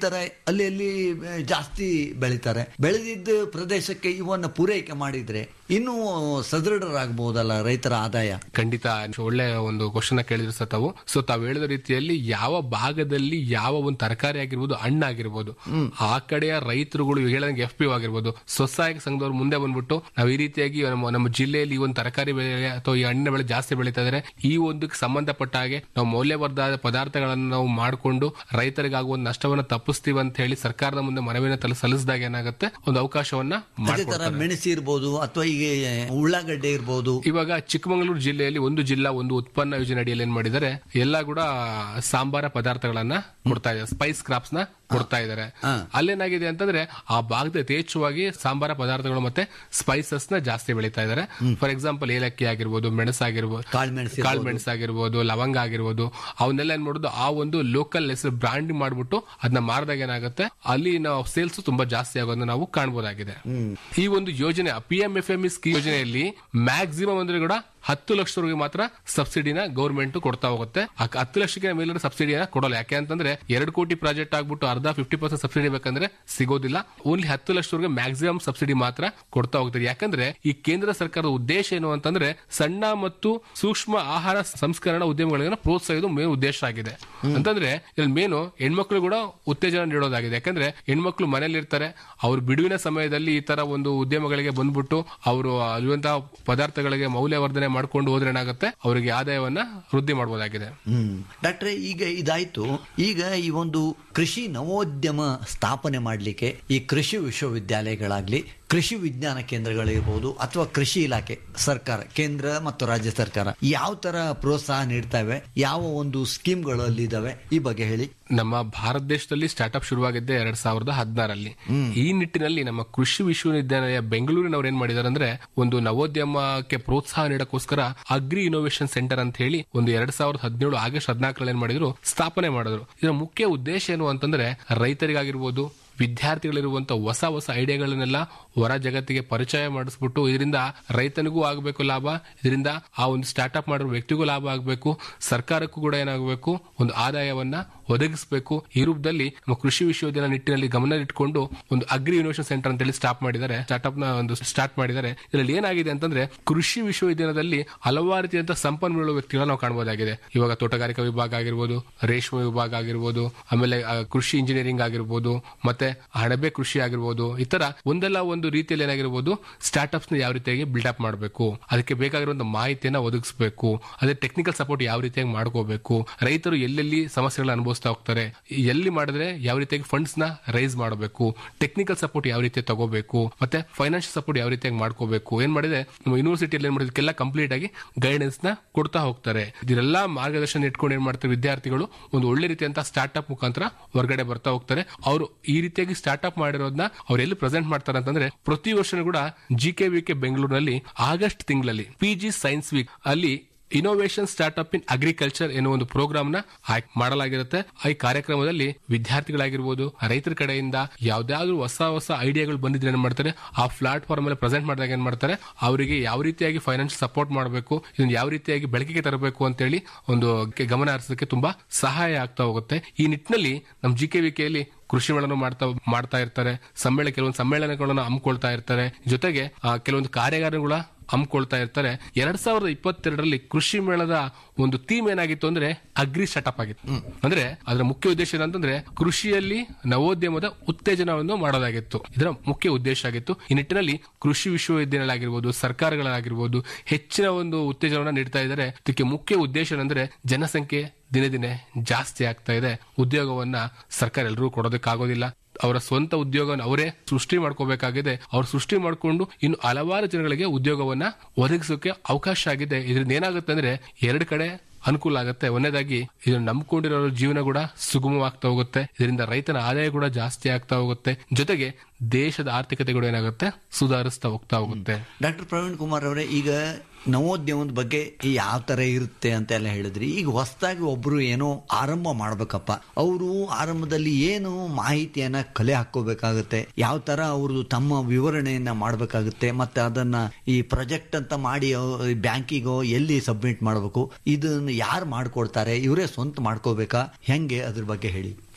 [SPEAKER 13] ಅಲ್ಲಿ ಅಲ್ಲಿ ಆ, ಜಾಸ್ತಿ ಬೆಳಿತಾರೆ ಬೆಳೆದಿದ್ದ ಪ್ರದೇಶಕ್ಕೆ ಇವನ್ನ ಪೂರೈಕೆ ಮಾಡಿದ್ರೆ ಇನ್ನೂ ಸದೃಢರಾಗಬಹುದಲ್ಲ ರೈತರ ಆದಾಯ
[SPEAKER 14] ಖಂಡಿತ ಒಳ್ಳೆ ಒಂದು ಕ್ವಶನ್ ಕೇಳಿದ್ರು ಸರ್ ತಾವು ಸೊ ತಾವು ಹೇಳಿದ ರೀತಿಯಲ್ಲಿ ಯಾವ ಭಾಗದಲ್ಲಿ ಯಾವ ಒಂದು ತರಕಾರಿ ಆಗಿರ್ಬೋದು ಹಣ್ಣಾಗಿರ್ಬೋದು ಆ ಕಡೆಯ ರೈತರುಗಳು ಇವಾಗ ಹೇಳ್ದಂಗೆ ಎಫ್ ಪಿ ಆಗಿರ್ಬೋದು ಸ್ವಸಹಾಯಕ ಸಂಘದವ್ರು ಮುಂದೆ ಬಂದ್ಬಿಟ್ಟು ನಾವು ಈ ರೀತಿಯಾಗಿ ನಮ್ಮ ನಮ್ಮ ಜಿಲ್ಲೆಯಲ್ಲಿ ಈ ಒಂದು ತರಕಾರಿ ಬೆಳೆ ಅಥವಾ ಈ ಹಣ್ಣಿನ ಬೆಳೆ ಜಾಸ್ತಿ ಬೆಳೀತಾ ಇದ್ರೆ ಈ ಒಂದು ಸಂಬಂಧಪಟ್ಟ ಹಾಗೆ ನಾವು ಮೌಲ್ಯವರ್ಧದ ಪದಾರ್ಥಗಳನ್ನು ನಾವು ಮಾಡಿಕೊಂಡು ರೈತರಿಗಾಗುವ ಒಂದು ನಷ್ಟವನ್ನ ತಪ್ಪಿಸ್ತೀವಿ ಅಂತ ಹೇಳಿ ಸರ್ಕಾರದ ಮುಂದೆ ಮನವಿನ ತಲೆ ಸಲ್ಲಿಸಿದಾಗ ಏನಾಗುತ್ತೆ ಒಂದು ಅವಕಾಶವನ್ನ
[SPEAKER 13] ಅದೇ ತರ
[SPEAKER 14] ಮಾಡ್ಕೊಡ್ತಾರೆ
[SPEAKER 13] ಮೆಣಸಿ ಇರ್ಬೋದು ಅಥವಾ ಈಗ ಉಳ್ಳಾಗಡ್ಡೆ ಇರ್ಬೋದು
[SPEAKER 14] ಇವಾಗ ಚಿಕ್ಕಮಗಳೂರು ಜಿಲ್ಲೆಯಲ್ಲಿ ಒಂದು ಜಿಲ್ಲಾ ಒಂದು ಉತ್ಪನ್ನ ಯೋಜನೆ ಅಡಿಯಲ್ಲಿ ಏನ್ ಮಾಡಿದ್ದಾರೆ ಎಲ್ಲ ಕೂಡ ಸಾಂಬಾರ ಪದಾರ್ಥಗಳನ್ನ ಕೊಡ್ತಾ ಇದ್ದಾರೆ ಸ್ಪೈಸ್ ಕ್ರಾಪ್ಸ್ ನ ಕೊಡ್ತಾ ಇದ್ದಾರೆ ಅಲ್ಲೇನಾಗಿದೆ ಅಂತಂದ್ರೆ ಆ ಭಾಗದ ಯಥೇಚ್ಛವಾಗಿ ಸಾಂಬಾರ ಪದಾರ್ಥಗಳು ಮತ್ತೆ ಸ್ಪೈಸಸ್ ನ ಜಾಸ್ತಿ ಬೆಳೀತಾ ಇದ್ದಾರೆ ಫಾರ್ ಎಕ್ಸಾಂಪಲ್ ಏಲಕ್ಕಿ ಆಗಿರ್ಬೋದು ಮೆಣಸಾಗಿರ್ಬೋದು
[SPEAKER 13] ಕಾಳ್ಮೆಣಸು
[SPEAKER 14] ಕಾಳು ಮೆಣಸು ಆಗಿರ್ಬೋದು ಲವಂಗ ಆಗಿರ್ಬೋದು ಅವನ್ನೆಲ್ಲ ಏನ್ ಮಾಡೋದು ಆ ಒಂದು ಲೋಕಲ್ ಹೆಸರು ಬ್ರಾಂಡ್ ಮಾಡ್ಬಿಟ್ಟು ಅದನ್ನ ಮಾರಿದಾಗ ಏನಾಗುತ್ತೆ ಅಲ್ಲಿ ನಾವು ಸೇಲ್ಸ್ ತುಂಬಾ ಜಾಸ್ತಿ ಆಗೋದನ್ನ ನಾವು ಕಾಣಬಹುದಾಗಿದೆ ಈ ಒಂದು ಯೋಜನೆ P M F M scheme ಯೋಜನೆಯಲ್ಲಿ ಮ್ಯಾಕ್ಸಿಮಮ್ ಅಂದ್ರೆ ಕೂಡ ಹತ್ತು ಲಕ್ಷದವರೆಗೆ ಮಾತ್ರ ಸಬ್ಸಿಡಿನ ಗೌರ್ಮೆಂಟ್ ಕೊಡ್ತಾ ಹೋಗುತ್ತೆ ಆ ಹತ್ತು ಲಕ್ಷಕ್ಕೆ ಮೇಲಿನ ಸಬ್ಸಿಡಿನ ಕೊಡಲ್ಲ ಯಾಕೆ ಅಂತಂದ್ರೆ ಎರಡು ಕೋಟಿ ಪ್ರಾಜೆಕ್ಟ್ ಆಗ್ಬಿಟ್ಟು ಅರ್ಧ ಫಿಫ್ಟಿ ಪರ್ಸೆಂಟ್ ಸಬ್ಸಿಡಿ ಬೇಕಂದ್ರೆ ಸಿಗೋದಿಲ್ಲ ಓನ್ಲಿ ಹತ್ತು ಲಕ್ಷದವರೆಗೆ ಮ್ಯಾಕ್ಸಿಮಮ್ ಸಬ್ಸಿಡಿ ಮಾತ್ರ ಕೊಡ್ತಾ ಹೋಗ್ತಾರೆ ಯಾಕಂದ್ರೆ ಈ ಕೇಂದ್ರ ಸರ್ಕಾರದ ಉದ್ದೇಶ ಏನು ಅಂತಂದ್ರೆ ಸಣ್ಣ ಮತ್ತು ಸೂಕ್ಷ್ಮ ಆಹಾರ ಸಂಸ್ಕರಣಾ ಉದ್ಯಮಗಳಿಗೆ ಪ್ರೋತ್ಸಾಹಿಸೋದು ಮೇನ್ ಉದ್ದೇಶ ಆಗಿದೆ ಅಂತಂದ್ರೆ ಇಲ್ಲಿ ಮೇನು ಹೆಣ್ಮಕ್ಳು ಕೂಡ ಉತ್ತೇಜನ ನೀಡೋದಾಗಿದೆ ಯಾಕಂದ್ರೆ ಹೆಣ್ಮಕ್ಳು ಮನೇಲಿ ಇರ್ತಾರೆ ಅವ್ರ ಬಿಡುವಿನ ಸಮಯದಲ್ಲಿ ಈ ತರ ಒಂದು ಉದ್ಯಮಗಳಿಗೆ ಬಂದ್ಬಿಟ್ಟು ಅವರು ಅಲ್ಲಿರುವಂತಹ ಪದಾರ್ಥಗಳಿಗೆ ಮೌಲ್ಯವರ್ಧನೆ ಮಾಡ್ಕೊಂಡು ಹೋದ್ರೆ ಏನಾಗುತ್ತೆ ಅವರಿಗೆ ಆದಾಯವನ್ನ ವೃದ್ಧಿ ಮಾಡಬಹುದಾಗಿದೆ
[SPEAKER 13] ಹ್ಮ್ ಡಾಕ್ಟ್ರೆ ಈಗ ಇದಾಯ್ತು ಈಗ ಈ ಒಂದು ಕೃಷಿ ನವೋದ್ಯಮ ಸ್ಥಾಪನೆ ಮಾಡಲಿಕ್ಕೆ ಈ ಕೃಷಿ ವಿಶ್ವವಿದ್ಯಾಲಯಗಳಾಗ್ಲಿ ಕೃಷಿ ವಿಜ್ಞಾನ ಕೇಂದ್ರಗಳಿರ್ಬೋದು ಅಥವಾ ಕೃಷಿ ಇಲಾಖೆ ಸರ್ಕಾರ ಕೇಂದ್ರ ಮತ್ತು ರಾಜ್ಯ ಸರ್ಕಾರ ಯಾವ ತರ ಪ್ರೋತ್ಸಾಹ ನೀಡ್ತವೆ ಯಾವ ಒಂದು ಸ್ಕೀಮ್ಗಳು ಅಲ್ಲಿ ಇದಾವೆ ಈ ಬಗ್ಗೆ ಹೇಳಿ
[SPEAKER 14] ನಮ್ಮ ಭಾರತ ದೇಶದಲ್ಲಿ ಸ್ಟಾರ್ಟ್ಅಪ್ ಶುರುವಾಗಿದ್ದೆ ಎರಡ್ ಸಾವಿರದ ಹದಿನಾರಲ್ಲಿ ಈ ನಿಟ್ಟಿನಲ್ಲಿ ನಮ್ಮ ಕೃಷಿ ವಿಶ್ವವಿದ್ಯಾಲಯ ಬೆಂಗಳೂರಿನವ್ರು ಏನ್ ಮಾಡಿದಾರೆ ಅಂದ್ರೆ ಒಂದು ನವೋದ್ಯಮಕ್ಕೆ ಪ್ರೋತ್ಸಾಹ ನೀಡಕ್ಕೋಸ್ಕರ ಅಗ್ರಿ ಇನೋವೇಷನ್ ಸೆಂಟರ್ ಅಂತ ಹೇಳಿ ಒಂದು ಎರಡ್ ಸಾವಿರದ ಹದಿನೇಳು ಆಗಸ್ಟ್ ಹದಿನಾಲ್ಕರಲ್ಲಿ ಏನ್ ಮಾಡಿದ್ರು ಸ್ಥಾಪನೆ ಮಾಡಿದ್ರು ಇದರ ಮುಖ್ಯ ಉದ್ದೇಶ ಏನು ಅಂತಂದ್ರೆ ರೈತರಿಗಾಗಿರ್ಬೋದು ವಿದ್ಯಾರ್ಥಿಗಳಿರುವಂತ ಹೊಸ ಹೊಸ ಐಡಿಯಾಗಳನ್ನೆಲ್ಲ ಹೊರ ಜಗತ್ತಿಗೆ ಪರಿಚಯ ಮಾಡಿಸ್ಬಿಟ್ಟು ಇದರಿಂದ ರೈತನಿಗೂ ಆಗಬೇಕು ಲಾಭ ಇದರಿಂದ ಆ ಒಂದು ಸ್ಟಾರ್ಟ್ಅಪ್ ಮಾಡಿರೋ ವ್ಯಕ್ತಿಗೂ ಲಾಭ ಆಗಬೇಕು ಸರ್ಕಾರಕ್ಕೂ ಕೂಡ ಏನಾಗಬೇಕು ಒಂದು ಆದಾಯವನ್ನ ಒದಗಿಸಬೇಕು ಈ ರೂಪದಲ್ಲಿ ನಮ್ಮ ಕೃಷಿ ವಿಶ್ವವಿದ್ಯಾಲಯ ನಿಟ್ಟಿನಲ್ಲಿ ಗಮನ ಇಟ್ಕೊಂಡು ಒಂದು ಅಗ್ರಿ ಇನೋವೇಷನ್ ಸೆಂಟರ್ ಅಂತ ಹೇಳಿ ಸ್ಟಾಪ್ ಮಾಡಿದ್ದಾರೆ ಸ್ಟಾರ್ಟ್ಅಪ್ ನ ಒಂದು ಸ್ಟಾರ್ಟ್ ಮಾಡಿದ್ದಾರೆ ಇದರಲ್ಲಿ ಏನಾಗಿದೆ ಅಂತಂದ್ರೆ ಕೃಷಿ ವಿಶ್ವವಿದ್ಯಾಲಯದಲ್ಲಿ ಹಲವಾರು ರೀತಿಯಂತ ಸಂಪನ್ಮೂಲ ವ್ಯಕ್ತಿಗಳನ್ನ ನಾವು ಕಾಣಬಹುದಾಗಿದೆ ಇವಾಗ ತೋಟಗಾರಿಕಾ ವಿಭಾಗ ಆಗಿರ್ಬೋದು ರೇಷ್ಮೆ ವಿಭಾಗ ಆಗಿರ್ಬೋದು ಆಮೇಲೆ ಆ, ಕೃಷಿ ಇಂಜಿನಿಯರಿಂಗ್ ಆಗಿರ್ಬೋದು ಮತ್ತೆ ಅಣಬೆ ಕೃಷಿ ಆಗಿರ್ಬೋದು ಈ ತರ ಒಂದಲ್ಲ ಒಂದು ರೀತಿಯಲ್ಲಿ ಏನಾಗಿರ್ಬೋದು ಸ್ಟಾರ್ಟ್ಅಪ್ಸ್ ನ ಯಾವ ರೀತಿಯಾಗಿ ಬಿಲ್ಡಪ್ ಮಾಡಬೇಕು ಅದಕ್ಕೆ ಬೇಕಾಗಿರುವಂತ ಮಾಹಿತಿಯನ್ನ ಒದಗಿಸಬೇಕು ಅದೇ ಟೆಕ್ನಿಕಲ್ ಸಪೋರ್ಟ್ ಯಾವ ರೀತಿಯಾಗಿ ಮಾಡ್ಕೋಬೇಕು ರೈತರು ಎಲ್ಲೆಲ್ಲಿ ಸಮಸ್ಯೆಗಳನ್ನ ಅನುಭವಿಸ್ತಾ ಹೋಗ್ತಾರೆ ಎಲ್ಲಿ ಮಾಡಿದ್ರೆ ಯಾವ ರೀತಿಯಾಗಿ ಫಂಡ್ಸ್ ನ ರೈಸ್ ಮಾಡಬೇಕು ಟೆಕ್ನಿಕಲ್ ಸಪೋರ್ಟ್ ಯಾವ ರೀತಿ ತಗೋಬೇಕು ಮತ್ತೆ ಫೈನಾನ್ಷಿಯಲ್ ಸಪೋರ್ಟ್ ಯಾವ ರೀತಿಯಾಗಿ ಮಾಡ್ಕೋಬೇಕು ಏನ್ ಮಾಡಿದ್ರೆ ನಮ್ಮ ಯೂನಿವರ್ಸಿಟಿಯಲ್ಲಿ ಏನ್ ಮಾಡಿದಕ್ಕೆಲ್ಲ ಕಂಪ್ಲೀಟ್ ಆಗಿ ಗೈಡೆನ್ಸ್ ನ ಕೊಡ್ತಾ ಹೋಗ್ತಾರೆ ಇದೆಲ್ಲ ಮಾರ್ಗದರ್ಶನ ಇಟ್ಕೊಂಡು ಏನ್ ಮಾಡ್ತಾರೆ ವಿದ್ಯಾರ್ಥಿಗಳು ಒಂದು ಒಳ್ಳೆ ರೀತಿಯಂತ ಸ್ಟಾರ್ಟ್ಅಪ್ ಮುಖಾಂತರ ಹೊರಗಡೆ ಬರ್ತಾ ಹೋಗ್ತಾರೆ ಅವರು ಈ ರೀತಿಯಾಗಿ ಸ್ಟಾರ್ಟ್ಅಪ್ ಮಾಡಿರೋದನ್ನ ಅವ್ರು ಎಲ್ಲಿ ಪ್ರೆಸೆಂಟ್ ಮಾಡ್ತಾರೆ ಅಂತಂದ್ರೆ ಪ್ರತಿ ವರ್ಷನೂ ಕೂಡ ಜಿ ಕೆ ವಿ ಕೆ ಬೆಂಗಳೂರಿನಲ್ಲಿ ಆಗಸ್ಟ್ ತಿಂಗಳಲ್ಲಿ ಪಿ ಜಿ ಸೈನ್ಸ್ ವೀಕ್ ಅಲ್ಲಿ ಇನೋವೇಷನ್ ಸ್ಟಾರ್ಟ್ಅಪ್ ಇನ್ ಅಗ್ರಿಕಲ್ಚರ್ ಎನ್ನುವ ಒಂದು ಪ್ರೋಗ್ರಾಮ್ ನ ಆಯ್ಕೆ ಮಾಡಲಾಗಿರುತ್ತೆ ಈ ಕಾರ್ಯಕ್ರಮದಲ್ಲಿ ವಿದ್ಯಾರ್ಥಿಗಳಾಗಿರ್ಬೋದು ರೈತರ ಕಡೆಯಿಂದ ಯಾವ್ದಾದ್ರು ಹೊಸ ಹೊಸ ಐಡಿಯಾಗಳು ಬಂದಿದ್ರೆ ಏನ್ ಮಾಡ್ತಾರೆ ಆ ಪ್ಲಾಟ್ಫಾರ್ಮ್ ಅಲ್ಲಿ ಪ್ರೆಸೆಂಟ್ ಮಾಡಿದಾಗ ಏನ್ ಮಾಡ್ತಾರೆ ಅವರಿಗೆ ಯಾವ ರೀತಿಯಾಗಿ ಫೈನಾನ್ಷಿಯಲ್ ಸಪೋರ್ಟ್ ಮಾಡಬೇಕು ಇದನ್ನ ಯಾವ ರೀತಿಯಾಗಿ ಬೆಳಕಿಗೆ ತರಬೇಕು ಅಂತೇಳಿ ಒಂದು ಕೆ- ಗಮನ ಹರಿಸೋದಕ್ಕೆ ತುಂಬಾ ಸಹಾಯ ಆಗ್ತಾ ಹೋಗುತ್ತೆ ಈ ನಿಟ್ಟಿನಲ್ಲಿ ನಮ್ಮ ಜಿ ಕೆ ವಿಕೆಯಲ್ಲಿ ಕೃಷಿ ಮೇಳನು ಮಾಡ್ತಾ ಮಾಡ್ತಾ ಇರ್ತಾರೆ ಸಮ್ಮೇಳನ ಕೆಲವೊಂದು ಸಮ್ಮೇಳನಗಳನ್ನು ಹಮ್ಮಿಕೊಳ್ತಾ ಇರ್ತಾರೆ ಜೊತೆಗೆ ಆ, ಕೆಲವೊಂದು ಕಾರ್ಯಾಗಾರಗಳ ಹಮ್ಮಿಕೊಳ್ತಾ ಇರ್ತಾರೆ ಎರಡ್ ಸಾವಿರದ ಇಪ್ಪತ್ತೆರಡರಲ್ಲಿ ಕೃಷಿ ಮೇಳದ ಒಂದು ಥೀಮ್ ಏನಾಗಿತ್ತು ಅಂದ್ರೆ ಅಗ್ರಿ ಸ್ಟಾರ್ಟ್ಅಪ್ ಆಗಿತ್ತು ಅಂದ್ರೆ ಅದರ ಮುಖ್ಯ ಉದ್ದೇಶ ಏನಂತಂದ್ರೆ ಕೃಷಿಯಲ್ಲಿ ನವೋದ್ಯಮದ ಉತ್ತೇಜನವನ್ನು ಮಾಡೋದಾಗಿತ್ತು ಇದರ ಮುಖ್ಯ ಉದ್ದೇಶ ಆಗಿತ್ತು ಈ ನಿಟ್ಟಿನಲ್ಲಿ ಕೃಷಿ ವಿಶ್ವವಿದ್ಯಾಲಯ ಆಗಿರ್ಬೋದು ಸರ್ಕಾರಗಳಾಗಿರ್ಬೋದು ಹೆಚ್ಚಿನ ಒಂದು ಉತ್ತೇಜನವನ್ನು ನೀಡ್ತಾ ಇದ್ದಾರೆ ಇದಕ್ಕೆ ಮುಖ್ಯ ಉದ್ದೇಶ ಏನಂದ್ರೆ ಜನಸಂಖ್ಯೆ ದಿನೇ ದಿನೇ ಜಾಸ್ತಿ ಆಗ್ತಾ ಇದೆ ಉದ್ಯೋಗವನ್ನ ಸರ್ಕಾರ ಎಲ್ಲರೂ ಕೊಡೋದಕ್ಕಾಗೋದಿಲ್ಲ ಅವರ ಸ್ವಂತ ಉದ್ಯೋಗವನ್ನು ಅವರೇ ಸೃಷ್ಟಿ ಮಾಡ್ಕೋಬೇಕಾಗಿದೆ ಅವ್ರು ಸೃಷ್ಟಿ ಮಾಡಿಕೊಂಡು ಇನ್ನು ಹಲವಾರು ಜನಗಳಿಗೆ ಉದ್ಯೋಗವನ್ನ ಒದಗಿಸೋಕೆ ಅವಕಾಶ ಆಗಿದೆ ಇದರಿಂದ ಏನಾಗುತ್ತೆ ಅಂದ್ರೆ ಎರಡು ಕಡೆ ಅನುಕೂಲ ಆಗುತ್ತೆ ಒಂದನೇದಾಗಿ ಇದನ್ನು ನಂಬ್ಕೊಂಡಿರೋ ಜೀವನ ಕೂಡ ಸುಗಮವಾಗ್ತಾ ಹೋಗುತ್ತೆ ಇದರಿಂದ ರೈತನ ಆದಾಯ ಕೂಡ ಜಾಸ್ತಿ ಆಗ್ತಾ ಹೋಗುತ್ತೆ ಜೊತೆಗೆ ದೇಶದ ಆರ್ಥಿಕತೆ ಕೂಡ ಏನಾಗುತ್ತೆ ಸುಧಾರಿಸ್ತಾ ಹೋಗ್ತಾ ಹೋಗುತ್ತೆ
[SPEAKER 13] ಡಾಕ್ಟರ್ ಪ್ರವೀಣ್ ಕುಮಾರ್ ಅವರೇ ಈಗ ನವೋದ್ಯಮದ ಬಗ್ಗೆ ಯಾವ ತರ ಇರುತ್ತೆ ಅಂತ ಎಲ್ಲ ಹೇಳಿದ್ರಿ ಈಗ ಹೊಸದಾಗಿ ಒಬ್ರು ಏನೋ ಆರಂಭ ಮಾಡ್ಬೇಕಪ್ಪ ಅವರು ಆರಂಭದಲ್ಲಿ ಏನು ಮಾಹಿತಿಯನ್ನ ಕಲೆ ಹಾಕೋಬೇಕಾಗುತ್ತೆ ಯಾವ ತರ ಅವರು ತಮ್ಮ ವಿವರಣೆಯನ್ನ ಮಾಡಬೇಕಾಗುತ್ತೆ ಮತ್ತೆ ಅದನ್ನ ಈ ಪ್ರಾಜೆಕ್ಟ್ ಅಂತ ಮಾಡಿ ಬ್ಯಾಂಕಿಗೋ ಎಲ್ಲಿ ಸಬ್ಮಿಟ್ ಮಾಡಬೇಕು ಇದನ್ನ ಯಾರು ಮಾಡ್ಕೊಡ್ತಾರೆ ಇವರೇ ಸ್ವಂತ ಮಾಡ್ಕೋಬೇಕಾ ಹೆಂಗೆ ಅದ್ರ ಬಗ್ಗೆ ಹೇಳಿ